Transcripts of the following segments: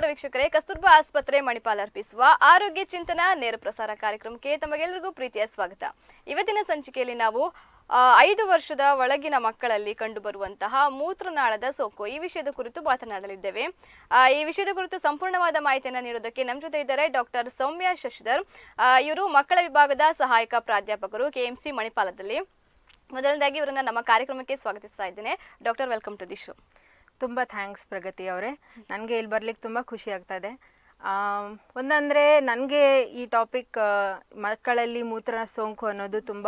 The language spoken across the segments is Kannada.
ವೀಕ್ಷಕರೇ ಕಸ್ತೂರ್ಬಾ ಆಸ್ಪತ್ರೆ ಮಣಿಪಾಲ್ ಅರ್ಪಿಸುವ ಆರೋಗ್ಯ ಚಿಂತನ ನೇರ ಪ್ರಸಾರ ಕಾರ್ಯಕ್ರಮಕ್ಕೆ ತಮಗೆಲ್ಲರಿಗೂ ಪ್ರೀತಿಯ ಸ್ವಾಗತ ಇವತ್ತಿನ ಸಂಚಿಕೆಯಲ್ಲಿ ನಾವು ಆ, ಐದು ವರ್ಷದ ಒಳಗಿನ ಮಕ್ಕಳಲ್ಲಿ ಕಂಡುಬರುವಂತಹ ಮೂತ್ರನಾಳದ ಸೋಂಕು ಈ ವಿಷಯದ ಕುರಿತು ಮಾತನಾಡಲಿದ್ದೇವೆ ಆ, ಈ ವಿಷಯದ ಕುರಿತು ಸಂಪೂರ್ಣವಾದ ಮಾಹಿತಿಯನ್ನು ನೀಡೋದಕ್ಕೆ ನಮ್ಮ ಜೊತೆ ಇದ್ದಾರೆ ಡಾಕ್ಟರ್ ಸೌಮ್ಯ ಶಶಿಧರ್ ಆ, ಇವರು ಮಕ್ಕಳ ವಿಭಾಗದ ಸಹಾಯಕ ಪ್ರಾಧ್ಯಾಪಕರು ಕೆಎಂಸಿ ಮಣಿಪಾಲದಲ್ಲಿ ಮೊದಲನೇದಾಗಿ ಇವರನ್ನ ನಮ್ಮ ಕಾರ್ಯಕ್ರಮಕ್ಕೆ ಸ್ವಾಗತಿಸ್ತಾ ಇದ್ದೇನೆ doctor welcome to the show ತುಂಬ ಥ್ಯಾಂಕ್ಸ್ ಪ್ರಗತಿ ಅವರೇ ನನಗೆ ಇಲ್ಲಿ ಬರ್ಲಿಕ್ಕೆ ತುಂಬ ಖುಷಿ ಆಗ್ತಾ ಇದೆ ಆಮ್, ಒಂದಂದರೆ ನನಗೆ ಈ ಟಾಪಿಕ್ ಮಕ್ಕಳಲ್ಲಿ ಮೂತ್ರ ಸೋಂಕು ಅನ್ನೋದು ತುಂಬ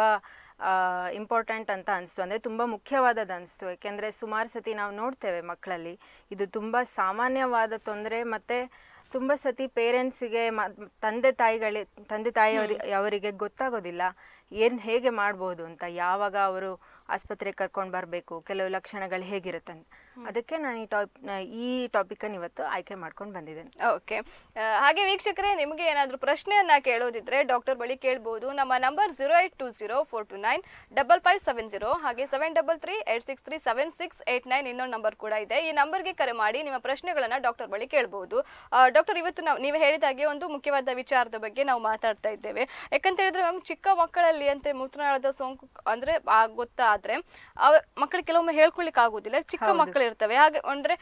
ಇಂಪಾರ್ಟೆಂಟ್ ಅಂತ ಅನಿಸ್ತು ಅಂದರೆ ತುಂಬ ಮುಖ್ಯವಾದದ್ದು ಅನಿಸ್ತು ಯಾಕೆಂದರೆ ಸುಮಾರು ಸತಿ ನಾವು ನೋಡ್ತೇವೆ ಮಕ್ಕಳಲ್ಲಿ ಇದು ತುಂಬ ಸಾಮಾನ್ಯವಾದ ತೊಂದರೆ ಮತ್ತು ತುಂಬ ಸತಿ ಪೇರೆಂಟ್ಸಿಗೆ ಮ ತಂದೆ ತಾಯಿಗಳೇ ತಂದೆ ತಾಯಿಯವರಿ ಅವರಿಗೆ ಗೊತ್ತಾಗೋದಿಲ್ಲ ಏನು ಹೇಗೆ ಮಾಡ್ಬೋದು ಅಂತ ಯಾವಾಗ ಅವರು ಆಸ್ಪತ್ರೆಗೆ ಕರ್ಕೊಂಡು ಬರಬೇಕು ಕೆಲವು ಲಕ್ಷಣಗಳು ಹೇಗಿರುತ್ತೆ ಅಂತ ಅದಕ್ಕೆ ನಾನು ಈ ಟಾಪ್ ಈ ಟಾಪಿಕನ್ನು ಇವತ್ತು ಆಯ್ಕೆ ಮಾಡ್ಕೊಂಡು ಬಂದಿದ್ದೇನೆ ಓಕೆ ಹಾಗೆ ವೀಕ್ಷಕರೇ ನಿಮಗೆ ಏನಾದರೂ ಪ್ರಶ್ನೆಯನ್ನ ಕೇಳೋದಿದ್ರೆ ಡಾಕ್ಟರ್ ಬಳಿ ಕೇಳ್ಬೋದು ನಮ್ಮ number zero eight two zero four two nine double five seven zero ಹಾಗೆ seven double three eight six three seven six eight nine ಇನ್ನೊಂದು ನಂಬರ್ ಕೂಡ ಇದೆ ಈ ನಂಬರ್ಗೆ ಕರೆ ಮಾಡಿ ನಿಮ್ಮ ಪ್ರಶ್ನೆಗಳನ್ನ ಡಾಕ್ಟರ್ ಬಳಿ ಕೇಳ್ಬೋದು ಡಾಕ್ಟರ್ ಇವತ್ತು ನಾವು ನೀವು ಹೇಳಿದ ಹಾಗೆ ಒಂದು ಮುಖ್ಯವಾದ ವಿಚಾರದ ಬಗ್ಗೆ ನಾವು ಮಾತಾಡ್ತಾ ಇದ್ದೇವೆ ಯಾಕಂತ ಹೇಳಿದ್ರೆ ಮ್ಯಾಮ್ ಚಿಕ್ಕ ಮಕ್ಕಳಲ್ಲಿ ಅಂತೆ ಮೂತ್ರನಾಳದ ಸೋಂಕು ಅಂದ್ರೆ ಆ ಗೊತ್ತಾದ್ರೆ ಅವ ಮಕ್ಕಳಿಗೆ ಕೆಲವೊಮ್ಮೆ ಹೇಳ್ಕೊಳ್ಲಿಕ್ಕೆ ಆಗುದಿಲ್ಲ ಚಿಕ್ಕ ಮಕ್ಕಳು ಇರ್ತವೆ ಹಾಗೆ ಅಂದ್ರೆ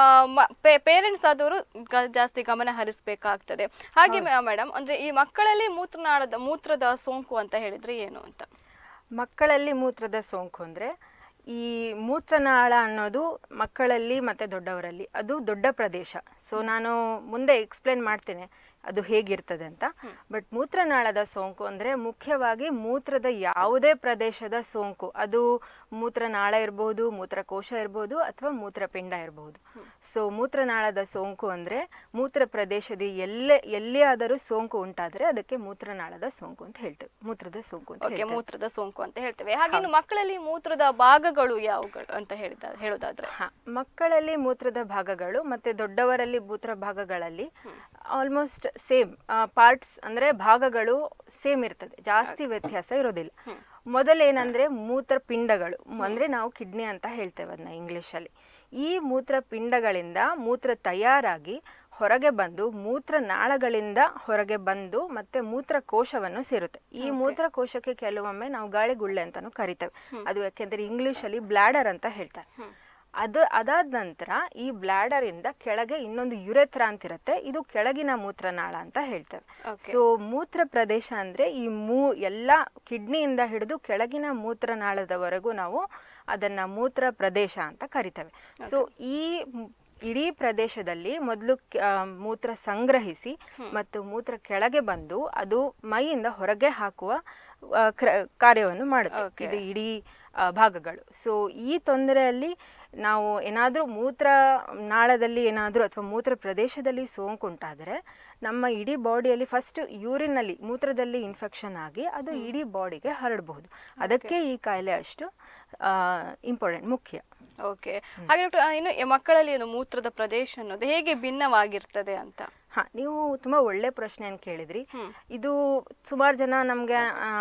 ಪೇರೆಂಟ್ಸ್ ಆದವರು ಗ- ಜಾಸ್ತಿ ಗಮನ ಹರಿಸಬೇಕಾಗ್ತದೆ ಹಾಗೆ ಮೇಡಮ್ ಅಂದ್ರೆ ಈ ಮಕ್ಕಳಲ್ಲಿ ಮೂತ್ರನಾಳದ ಮೂತ್ರದ ಸೋಂಕು ಅಂತ ಹೇಳಿದ್ರೆ ಏನು ಅಂತ ಮಕ್ಕಳಲ್ಲಿ ಮೂತ್ರದ ಸೋಂಕು ಅಂದರೆ ಈ ಮೂತ್ರನಾಳ ಅನ್ನೋದು ಮಕ್ಕಳಲ್ಲಿ ಮತ್ತು ದೊಡ್ಡವರಲ್ಲಿ ಅದು ದೊಡ್ಡ ಪ್ರದೇಶ ಸೊ ನಾನು ಮುಂದೆ ಎಕ್ಸ್ಪ್ಲೇನ್ ಮಾಡ್ತೇನೆ ಅದು ಹೇಗಿರ್ತದೆ ಅಂತ ಬಟ್ ಮೂತ್ರನಾಳದ ಸೋಂಕು ಅಂದರೆ ಮುಖ್ಯವಾಗಿ ಮೂತ್ರದ ಯಾವುದೇ ಪ್ರದೇಶದ ಸೋಂಕು ಅದು ಮೂತ್ರನಾಳ ಇರ್ಬೋದು ಮೂತ್ರಕೋಶ ಇರ್ಬೋದು ಅಥವಾ ಮೂತ್ರಪಿಂಡ ಇರ್ಬೋದು ಸೊ ಮೂತ್ರನಾಳದ ಸೋಂಕು ಅಂದರೆ ಮೂತ್ರ ಪ್ರದೇಶದ ಎಲ್ಲೇ ಎಲ್ಲಿಯಾದರೂ ಸೋಂಕು ಉಂಟಾದರೆ ಅದಕ್ಕೆ ಮೂತ್ರನಾಳದ ಸೋಂಕು ಅಂತ ಹೇಳ್ತೇವೆ ಮೂತ್ರದ ಸೋಂಕು ಅಂತ ಓಕೆ ಹೇಳ್ತೇವೆ ಮೂತ್ರದ ಸೋಂಕು ಅಂತ ಹೇಳ್ತೇವೆ ಹಾಗೆ ಇನ್ನು ಮಕ್ಕಳಲ್ಲಿ ಮೂತ್ರದ ಭಾಗಗಳು ಯಾವುಗಳು ಅಂತ ಹೇಳಿದ ಹೇಳೋದಾದ್ರೆ ಹಾ ಮಕ್ಕಳಲ್ಲಿ ಮೂತ್ರದ ಭಾಗಗಳು ಮತ್ತೆ ದೊಡ್ಡವರಲ್ಲಿ ಮೂತ್ರ ಭಾಗಗಳಲ್ಲಿ ಆಲ್ಮೋಸ್ಟ್ ಸೇಮ್ ಪಾರ್ಟ್ಸ್ ಅಂದ್ರೆ ಭಾಗಗಳು ಸೇಮ್ ಇರ್ತದೆ ಜಾಸ್ತಿ ವ್ಯತ್ಯಾಸ ಇರೋದಿಲ್ಲ ಮೊದಲೇನಂದ್ರೆ ಮೂತ್ರಪಿಂಡಗಳು ಮ್- ಅಂದ್ರೆ ನಾವು ಕಿಡ್ನಿ ಅಂತ ಹೇಳ್ತೇವೆ ಅದನ್ನ ಇಂಗ್ಲಿಷಲ್ಲಿ ಈ ಮೂತ್ರಪಿಂಡಗಳಿಂದ ಮೂತ್ರ ತಯಾರಾಗಿ ಹೊರಗೆ ಬಂದು ಮೂತ್ರನಾಳಗಳಿಂದ ಹೊರಗೆ ಬಂದು ಮತ್ತೆ ಮೂತ್ರಕೋಶವನ್ನು ಸೇರುತ್ತೆ ಈ ಮೂತ್ರಕೋಶಕ್ಕೆ ಕೆಲವೊಮ್ಮೆ ನಾವು ಗಾಳಿಗುಳ್ಳೆ ಅಂತಾನು ಕರಿತೇವೆ ಅದು ಯಾಕೆಂದ್ರೆ ಇಂಗ್ಲಿಷಲ್ಲಿ ಬ್ಲಾಡರ್ ಅಂತ ಹೇಳ್ತಾರೆ ಅದು ಅದಾದ ನಂತರ ಈ ಬ್ಲಾಡರ್ ಇಂದ ಕೆಳಗೆ ಇನ್ನೊಂದು ಯುರೆತ್ರ ಅಂತ ಇರುತ್ತೆ ಇದು ಕೆಳಗಿನ ಮೂತ್ರನಾಳ ಅಂತ ಹೇಳ್ತೇವೆ ಸೊ ಮೂತ್ರ ಪ್ರದೇಶ ಅಂದ್ರೆ ಈ ಮೂ ಎಲ್ಲ ಕಿಡ್ನಿಯಿಂದ ಹಿಡಿದು ಕೆಳಗಿನ ಮೂತ್ರನಾಳದವರೆಗೂ ನಾವು ಅದನ್ನ ಮೂತ್ರ ಪ್ರದೇಶ ಅಂತ ಕರಿತೇವೆ ಸೊ ಈ ಮ್- ಇಡೀ ಪ್ರದೇಶದಲ್ಲಿ ಮೊದಲು ಮೂತ್ರ ಸಂಗ್ರಹಿಸಿ ಮತ್ತು ಮೂತ್ರ ಕೆಳಗೆ ಬಂದು ಅದು ಮೈಯಿಂದ ಹೊರಗೆ ಹಾಕುವ ಆ, ಕ್ರ- ಕಾರ್ಯವನ್ನು ಮಾಡುತ್ತೆ ಇದು ಇಡೀ ಆ, ಭಾಗಗಳು ಸೊ ಈ ತೊಂದರೆಯಲ್ಲಿ ನಾವು ಏನಾದರೂ ಮೂತ್ರ ನಾಳದಲ್ಲಿ ಏನಾದರೂ ಅಥವಾ ಮೂತ್ರ ಪ್ರದೇಶದಲ್ಲಿ ಸೋಂಕು ಉಂಟಾದರೆ ನಮ್ಮ ಇಡೀ ಬಾಡಿಯಲ್ಲಿ ಫಸ್ಟ್ ಯೂರಿನಲ್ಲಿ ಮೂತ್ರದಲ್ಲಿ ಇನ್ಫೆಕ್ಷನ್ ಆಗಿ ಅದು ಇಡೀ ಬಾಡಿಗೆ ಹರಡಬಹುದು ಅದಕ್ಕೆ ಈ ಕಾಯಿಲೆ ಅಷ್ಟು ಇಂಪಾರ್ಟೆಂಟ್ ಮುಖ್ಯ ಓಕೆ ಹಾಗೆ ಡಾಕ್ಟರ್ ಇನ್ನು ಈ ಮಕ್ಕಳಲ್ಲಿ ಒಂದು ಮೂತ್ರದ ಪ್ರದೇಶ ಅನ್ನೋದು ಹೇಗೆ ಭಿನ್ನವಾಗಿರ್ತದೆ ಅಂತ ಹಾ ನೀವು ತುಂಬಾ ಒಳ್ಳೆ ಪ್ರಶ್ನೆಯನ್ನು ಕೇಳಿದ್ರಿ ಇದು ಸುಮಾರು ಜನ ನಮಗೆ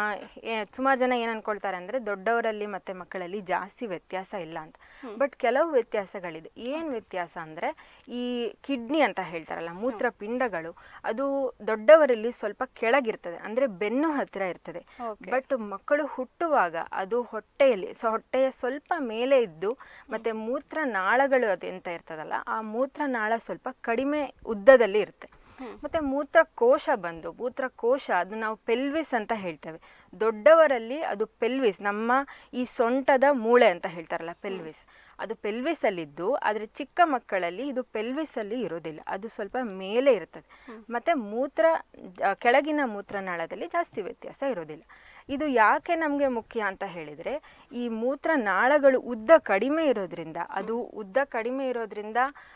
ಸುಮಾರು ಜನ ಏನ್ ಅನ್ಕೊಳ್ತಾರೆ ಅಂದ್ರೆ ದೊಡ್ಡವರಲ್ಲಿ ಮತ್ತೆ ಮಕ್ಕಳಲ್ಲಿ ಜಾಸ್ತಿ ವ್ಯತ್ಯಾಸ ಇಲ್ಲ ಅಂತ ಬಟ್ ಕೆಲವು ವ್ಯತ್ಯಾಸಗಳಿದೆ ಏನ್ ವ್ಯತ್ಯಾಸ ಅಂದ್ರೆ ಈ ಕಿಡ್ನಿ ಅಂತ ಹೇಳ್ತಾರಲ್ಲ ಮೂತ್ರಪಿಂಡಗಳು ಅದು ದೊಡ್ಡವರಲ್ಲಿ ಸ್ವಲ್ಪ ಕೆಳಗಿರ್ತದೆ ಅಂದ್ರೆ ಬೆನ್ನು ಹತ್ತಿರ ಇರ್ತದೆ ಬಟ್ ಮಕ್ಕಳು ಹುಟ್ಟುವಾಗ ಅದು ಹೊಟ್ಟೆಯಲ್ಲಿ ಸೊ ಹೊಟ್ಟೆಯ ಸ್ವಲ್ಪ ಮೇಲೆ ಇದ್ದು ಮತ್ತೆ ಮೂತ್ರನಾಳಗಳು ಅದು ಎಂತ ಇರ್ತದಲ್ಲ ಆ ಮೂತ್ರನಾಳ ಸ್ವಲ್ಪ ಕಡಿಮೆ ಉದ್ದದಲ್ಲಿ ಇರುತ್ತೆ ಮತ್ತೆ ಮೂತ್ರಕೋಶ ಬಂದು ಮೂತ್ರಕೋಶ ಅದು ನಾವು ಪೆಲ್ವಿಸ್ ಅಂತ ಹೇಳ್ತೇವೆ ದೊಡ್ಡವರಲ್ಲಿ ಅದು ಪೆಲ್ವಿಸ್ ನಮ್ಮ ಈ ಸೊಂಟದ ಮೂಳೆ ಅಂತ ಹೇಳ್ತಾರಲ್ಲ ಪೆಲ್ವಿಸ್ ಅದು ಪೆಲ್ವಿಸ್ ಅಲ್ಲಿದ್ದು ಆದರೆ ಚಿಕ್ಕ ಮಕ್ಕಳಲ್ಲಿ ಇದು ಪೆಲ್ವಿಸ್ ಅಲ್ಲಿ ಇರೋದಿಲ್ಲ ಅದು ಸ್ವಲ್ಪ ಮೇಲೆ ಇರ್ತದೆ ಮತ್ತೆ ಮೂತ್ರ ಆ, ಕೆಳಗಿನ ಮೂತ್ರನಾಳದಲ್ಲಿ ಜಾಸ್ತಿ ವ್ಯತ್ಯಾಸ ಇರೋದಿಲ್ಲ ಇದು ಯಾಕೆ ನಮಗೆ ಮುಖ್ಯ ಅಂತ ಹೇಳಿದರೆ ಈ ಮೂತ್ರನಾಳಗಳು ಉದ್ದ ಕಡಿಮೆ ಇರೋದ್ರಿಂದ ಅದು ಉದ್ದ ಕಡಿಮೆ ಇರೋದ್ರಿಂದ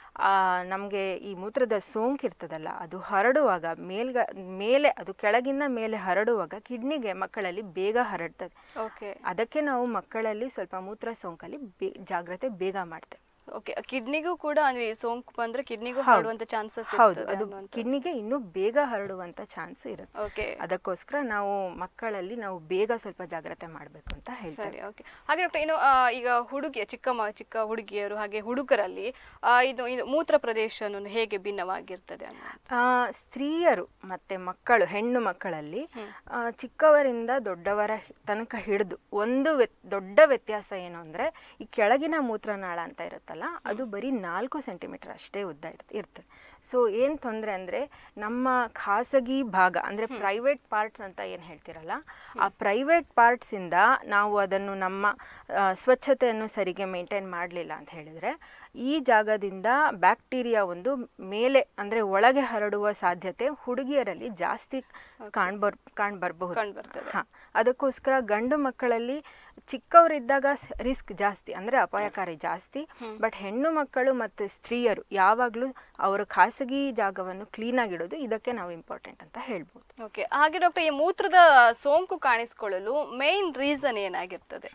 ನಮಗೆ ಈ ಮೂತ್ರದ ಸೋಂಕು ಇರ್ತದಲ್ಲ ಅದು ಹರಡುವಾಗ ಮೇಲ್ಗ ಮೇಲೆ ಅದು ಕೆಳಗಿಂದ ಮೇಲೆ ಹರಡುವಾಗ ಕಿಡ್ನಿಗೆ ಮಕ್ಕಳಲ್ಲಿ ಬೇಗ ಹರಡ್ತದೆ ಓಕೆ ಅದಕ್ಕೆ ನಾವು ಮಕ್ಕಳಲ್ಲಿ ಸ್ವಲ್ಪ ಮೂತ್ರ ಸೋಂಕಲ್ಲಿ ಬೇ ಜಾಗ್ರತೆ ಬೇಗ ಮಾಡ್ತೇವೆ ಓಕೆ ಕಿಡ್ನಿಗೂ ಕೂಡ ಅಂದ್ರೆ ಈ ಸೋಂಕು ಬಂದ್ರೆ ಕಿಡ್ನಿಗೂ ಹೌದು. ಹರಡುವಂತ ಚಾನ್ಸಸ್ ಹೌದು ಅದು ಕಿಡ್ನಿಗೆ ಇನ್ನೂ ಬೇಗ ಹರಡುವಂತ ಚಾನ್ಸ್ ಇರುತ್ತೆ ಓಕೆ ಅದಕ್ಕೋಸ್ಕರ ನಾವು ಮಕ್ಕಳಲ್ಲಿ ನಾವು ಬೇಗ ಸ್ವಲ್ಪ ಜಾಗ್ರತೆ ಮಾಡಬೇಕು ಅಂತ ಹೇಳ್ತಾರೆ ಸರಿ ಓಕೆ ಹಾಗೆ ಡಾಕ್ಟರ್ ಇನ್ನು ಆ, ಈಗ ಹುಡುಗಿಯ ಚಿಕ್ಕ ಮ ಚಿಕ್ಕ ಹುಡುಗಿಯರು ಹಾಗೆ ಹುಡುಗರಲ್ಲಿ ಆ, ಇದು ಇದು ಮೂತ್ರ ಪ್ರದೇಶ ಅನ್ನೋದು ಹೇಗೆ ಭಿನ್ನವಾಗಿರ್ತದೆ ಅನ್ನೋ ಆ, ಸ್ತ್ರೀಯರು ಮತ್ತೆ ಮಕ್ಕಳು ಹೆಣ್ಣು ಮಕ್ಕಳಲ್ಲಿ ಆ, ಚಿಕ್ಕವರಿಂದ ದೊಡ್ಡವರ ಹಿ- ತನಕ ಹಿಡಿದು ಒಂದು ವ್ಯತ್- ದೊಡ್ಡ ವ್ಯತ್ಯಾಸ ಏನು ಅಂದ್ರೆ ಈ ಕೆಳಗಿನ ಮೂತ್ರನಾಳ ಅಂತ ಇರುತ್ತಲ್ಲ ಅದು ಬರೀ ನಾಲ್ಕು ಸೆಂಟಿಮೀಟರ್ ಅಷ್ಟೇ ಉದ್ದ ಇರ್ತ ಇರ್ತದೆ ಸೊ ಏನು ತೊಂದರೆ ಅಂದ್ರೆ ನಮ್ಮ ಖಾಸಗಿ ಭಾಗ ಅಂದ್ರೆ ಪ್ರೈವೇಟ್ ಪಾರ್ಟ್ಸ್ ಅಂತ ಏನು ಹೇಳ್ತಿರಲ್ಲ ಆ ಪ್ರೈವೇಟ್ ಪಾರ್ಟ್ಸ್ ಇಂದ ನಾವು ಅದನ್ನು ನಮ್ಮ ಆ, ಸ್ವಚ್ಛತೆಯನ್ನು ಸರಿಗೆ ಮೇಂಟೈನ್ ಮಾಡಲಿಲ್ಲ ಅಂತ ಹೇಳಿದ್ರೆ ಈ ಜಾಗದಿಂದ ಬ್ಯಾಕ್ಟೀರಿಯಾ ಒಂದು ಮೇಲೆ ಅಂದ್ರೆ ಒಳಗೆ ಹರಡುವ ಸಾಧ್ಯತೆ ಹುಡುಗಿಯರಲ್ಲಿ ಜಾಸ್ತಿ ಕಾಣ್ಬರ್ ಕಾಣ್ಬರ್ಬಹುದು ಕಂಡ್ಬರ್ತದೆ. ಹಾ ಅದಕ್ಕೋಸ್ಕರ ಗಂಡು ಮಕ್ಕಳಲ್ಲಿ ಚಿಕ್ಕವರಿದ್ದಾಗ ರಿಸ್ಕ್ ಜಾಸ್ತಿ ಅಂದ್ರೆ ಅಪಾಯಕಾರಿ ಜಾಸ್ತಿ ಬಟ್ ಹೆಣ್ಣು ಮಕ್ಕಳು ಮತ್ತು ಸ್ತ್ರೀಯರು ಯಾವಾಗಲೂ ಅವರ ಖಾಸಗಿ ಜಾಗವನ್ನು ಕ್ಲೀನ್ ಆಗಿಡೋದು ಇದಕ್ಕೆ ನಾವು ಇಂಪಾರ್ಟೆಂಟ್ ಅಂತ ಹೇಳ್ಬೋದು ಓಕೆ ಹಾಗೆ ಡಾಕ್ಟರ್ ಈ ಮೂತ್ರದ ಸೋಂಕು ಕಾಣಿಸ್ಕೊಳ್ಳಲು ಮೇನ್ ರೀಸನ್ ಏನಾಗಿರ್ತದೆ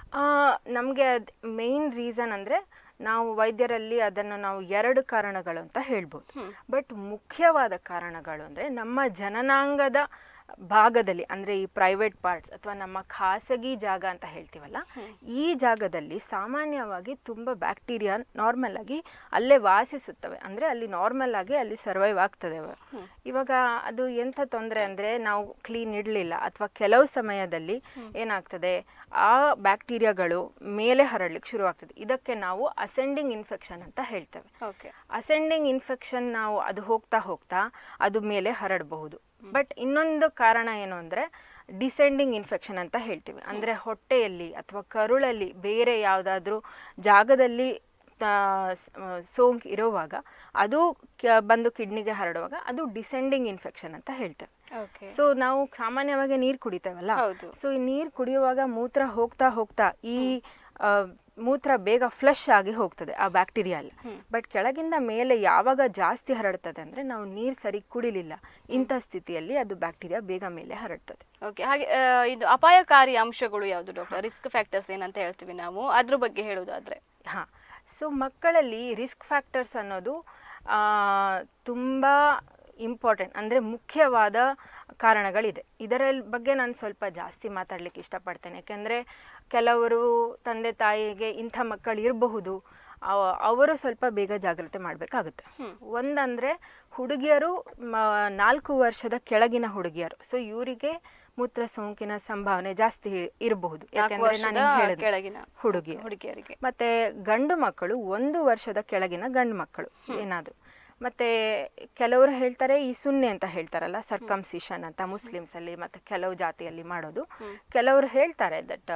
ನಮಗೆ ಅದು ಮೇನ್ ರೀಸನ್ ಅಂದರೆ ನಾವು ವೈದ್ಯರಲ್ಲಿ ಅದನ್ನು ನಾವು ಎರಡು ಕಾರಣಗಳು ಅಂತ ಹೇಳ್ಬೋದು ಬಟ್ ಮುಖ್ಯವಾದ ಕಾರಣಗಳು ಅಂದರೆ ನಮ್ಮ ಜನನಾಂಗದ ಭಾಗದಲ್ಲಿ ಅಂದರೆ ಈ ಪ್ರೈವೇಟ್ ಪಾರ್ಟ್ಸ್ ಅಥವಾ ನಮ್ಮ ಖಾಸಗಿ ಜಾಗ ಅಂತ ಹೇಳ್ತೀವಲ್ಲ ಈ ಜಾಗದಲ್ಲಿ ಸಾಮಾನ್ಯವಾಗಿ ತುಂಬ ಬ್ಯಾಕ್ಟೀರಿಯಾ ನಾರ್ಮಲ್ ಆಗಿ ಅಲ್ಲೇ ವಾಸಿಸುತ್ತವೆ ಅಂದರೆ ಅಲ್ಲಿ ನಾರ್ಮಲ್ ಆಗಿ ಅಲ್ಲಿ ಸರ್ವೈವ್ ಆಗ್ತದೆ ಅವು. ಇವಾಗ ಅದು ಎಂಥ ತೊಂದರೆ ಅಂದರೆ ನಾವು ಕ್ಲೀನ್ ಇಡಲಿಲ್ಲ ಅಥವಾ ಕೆಲವು ಸಮಯದಲ್ಲಿ ಏನಾಗ್ತದೆ ಆ ಬ್ಯಾಕ್ಟೀರಿಯಾಗಳು ಮೇಲೆ ಹರಡ್ಲಿಕ್ಕೆ ಶುರುವಾಗ್ತದೆ ಇದಕ್ಕೆ ನಾವು ಅಸೆಂಡಿಂಗ್ ಇನ್ಫೆಕ್ಷನ್ ಅಂತ ಹೇಳ್ತೇವೆ ಓಕೆ ಅಸೆಂಡಿಂಗ್ ಇನ್ಫೆಕ್ಷನ್ ನಾವು ಅದು ಹೋಗ್ತಾ ಹೋಗ್ತಾ ಅದು ಮೇಲೆ ಹರಡಬಹುದು ಬಟ್ ಇನ್ನೊಂದು ಕಾರಣ ಏನು ಅಂದರೆ ಡಿಸೆಂಡಿಂಗ್ ಇನ್ಫೆಕ್ಷನ್ ಅಂತ ಹೇಳ್ತೀವಿ ಅಂದರೆ ಹೊಟ್ಟೆಯಲ್ಲಿ ಅಥವಾ ಕರುಳಲ್ಲಿ ಬೇರೆ ಯಾವುದಾದ್ರೂ ಜಾಗದಲ್ಲಿ ಆ, ಸ್- ಆ, ಸೋಂಕು ಇರುವಾಗ ಅದು ಕ- ಬಂದು ಕಿಡ್ನಿಗೆ ಹರಡುವಾಗ ಅದು ಡಿಸೆಂಡಿಂಗ್ ಇನ್ಫೆಕ್ಷನ್ ಅಂತ ಹೇಳ್ತೇವೆ ಓಕೆ ಸೊ ನಾವು ಸಾಮಾನ್ಯವಾಗಿ ನೀರು ಕುಡಿತೇವಲ್ಲ ಹೌದು. ಸೊ ಈ ನೀರು ಕುಡಿಯುವಾಗ ಮೂತ್ರ ಹೋಗ್ತಾ ಹೋಗ್ತಾ ಈ ಆ, ಮೂತ್ರ ಬೇಗ ಫ್ಲಶ್ ಆಗಿ ಹೋಗ್ತದೆ ಆ ಬ್ಯಾಕ್ಟೀರಿಯಾ ಎಲ್ಲ ಬಟ್ ಕೆಳಗಿಂದ ಮೇಲೆ ಯಾವಾಗ ಜಾಸ್ತಿ ಹರಡ್ತದೆ ಅಂದ್ರೆ ನಾವು ನೀರು ಸರಿ ಕುಡಿಲಿಲ್ಲ ಇಂಥ ಸ್ಥಿತಿಯಲ್ಲಿ ಅದು ಬ್ಯಾಕ್ಟೀರಿಯಾ ಬೇಗ ಮೇಲೆ ಹರಡ್ತದೆ ಓಕೆ ಹಾಗೆ ಆ, ಇದು ಅಪಾಯಕಾರಿ ಅಂಶಗಳು ಯಾವುದು ಡಾಕ್ಟರ್ ರಿಸ್ಕ್ ಫ್ಯಾಕ್ಟರ್ಸ್ ಏನಂತ ಹೇಳ್ತೀವಿ ನಾವು ಅದ್ರ ಬಗ್ಗೆ ಹೇಳೋದಾದ್ರೆ ಹಾ ಸೊ ಮಕ್ಕಳಲ್ಲಿ ರಿಸ್ಕ್ ಫ್ಯಾಕ್ಟರ್ಸ್ ಅನ್ನೋದು ಆ, ತುಂಬ ಇಂಪಾರ್ಟೆಂಟ್ ಅಂದರೆ ಮುಖ್ಯವಾದ ಕಾರಣಗಳಿದೆ ಇದರ ಬಗ್ಗೆ ನಾನು ಸ್ವಲ್ಪ ಜಾಸ್ತಿ ಮಾತಾಡ್ಲಿಕ್ಕೆ ಇಷ್ಟಪಡ್ತೇನೆ ಯಾಕೆಂದರೆ ಕೆಲವರು ತಂದೆ ತಾಯಿಗೆ ಇಂಥ ಮಕ್ಕಳು ಇರಬಹುದು ಅವ- ಅವರು ಸ್ವಲ್ಪ ಬೇಗ ಜಾಗ್ರತೆ ಮಾಡಬೇಕಾಗುತ್ತೆ ಒಂದಂದರೆ ಹುಡುಗಿಯರು ಮ- ನಾಲ್ಕು ವರ್ಷದ ಕೆಳಗಿನ ಹುಡುಗಿಯರು ಸೊ ಇವರಿಗೆ ಮೂತ್ರ ಸೋಂಕಿನ ಸಂಭಾವನೆ ಜಾಸ್ತಿ ಇರಬಹುದು ನಾಲ್ಕು ಯಾಕೆಂದ್ರೆ ನಾನು ವರ್ಷದ ಹೇಳಿದೆ ಕೆಳಗಿನ ಹುಡುಗಿ ಹುಡುಗಿಯರಿಗೆ ಮತ್ತೆ ಗಂಡು ಮಕ್ಕಳು ಒಂದು ವರ್ಷದ ಕೆಳಗಿನ ಗಂಡು ಮಕ್ಕಳು ಏನಾದ್ರು ಮತ್ತೆ ಕೆಲವರು ಹೇಳ್ತಾರೆ ಈ ಸುನ್ನೆ ಅಂತ ಹೇಳ್ತಾರಲ್ಲ ಸರ್ಕಮ್ಸಿಷನ್ ಅಂತ ಮುಸ್ಲಿಮ್ಸ್ ಅಲ್ಲಿ ಮತ್ತೆ ಕೆಲವು ಜಾತಿಯಲ್ಲಿ ಮಾಡೋದು ಕೆಲವರು ಹೇಳ್ತಾರೆ ದಟ್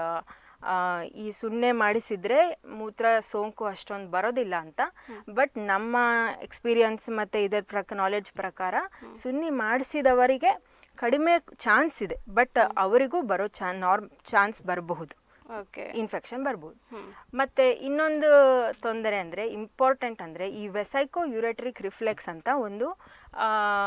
ಈ ಸುನ್ನೆ ಮಾಡಿಸಿದ್ರೆ ಮೂತ್ರ ಸೋಂಕು ಅಷ್ಟೊಂದು ಬರೋದಿಲ್ಲ ಅಂತ ಬಟ್ ನಮ್ಮ ಎಕ್ಸ್ಪೀರಿಯನ್ಸ್ ಮತ್ತೆ ಇದರ ಪ್ರಕ ನಾಲೆಡ್ಜ್ ಪ್ರಕಾರ ಸುನ್ನಿ ಮಾಡಿಸಿದವರಿಗೆ ಕಡಿಮೆ ಚಾನ್ಸ್ ಇದೆ ಬಟ್ ಅವರಿಗೂ ಬರೋ ಚಾ ನಾರ್ಮ್ ಚಾನ್ಸ್ ಬರಬಹುದು ಓಕೆ ಇನ್ಫೆಕ್ಷನ್ ಬರ್ಬೋದು ಮತ್ತೆ ಇನ್ನೊಂದು ತೊಂದರೆ ಅಂದರೆ ಇಂಪಾರ್ಟೆಂಟ್ ಅಂದರೆ ಈ ವೆಸೈಕೋ ಯುರೆಟ್ರಿಕ್ ರಿಫ್ಲೆಕ್ಸ್ ಅಂತ ಒಂದು ಆ,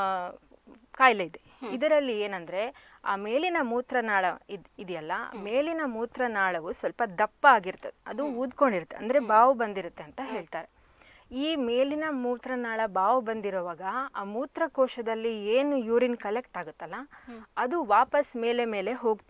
ಕಾಯಿಲೆ ಇದೆ ಇದರಲ್ಲಿ ಏನಂದ್ರೆ ಆ ಮೇಲಿನ ಮೂತ್ರನಾಳ ಇದ್ ಇದೆಯಲ್ಲ ಮೇಲಿನ ಮೂತ್ರನಾಳವು ಸ್ವಲ್ಪ ದಪ್ಪ ಆಗಿರ್ತದೆ ಅದು ಊದ್ಕೊಂಡಿರುತ್ತೆ ಅಂದ್ರೆ ಬಾವು ಬಂದಿರುತ್ತೆ ಅಂತ ಹೇಳ್ತಾರೆ ಈ ಮೇಲಿನ ಮೂತ್ರನಾಳ ಬಾವು ಬಂದಿರುವಾಗ ಆ ಮೂತ್ರಕೋಶದಲ್ಲಿ ಏನು ಯೂರಿನ್ ಕಲೆಕ್ಟ್ ಆಗುತ್ತಲ್ಲ ಅದು ವಾಪಸ್ ಮೇಲೆ ಮೇಲೆ ಹೋಗ್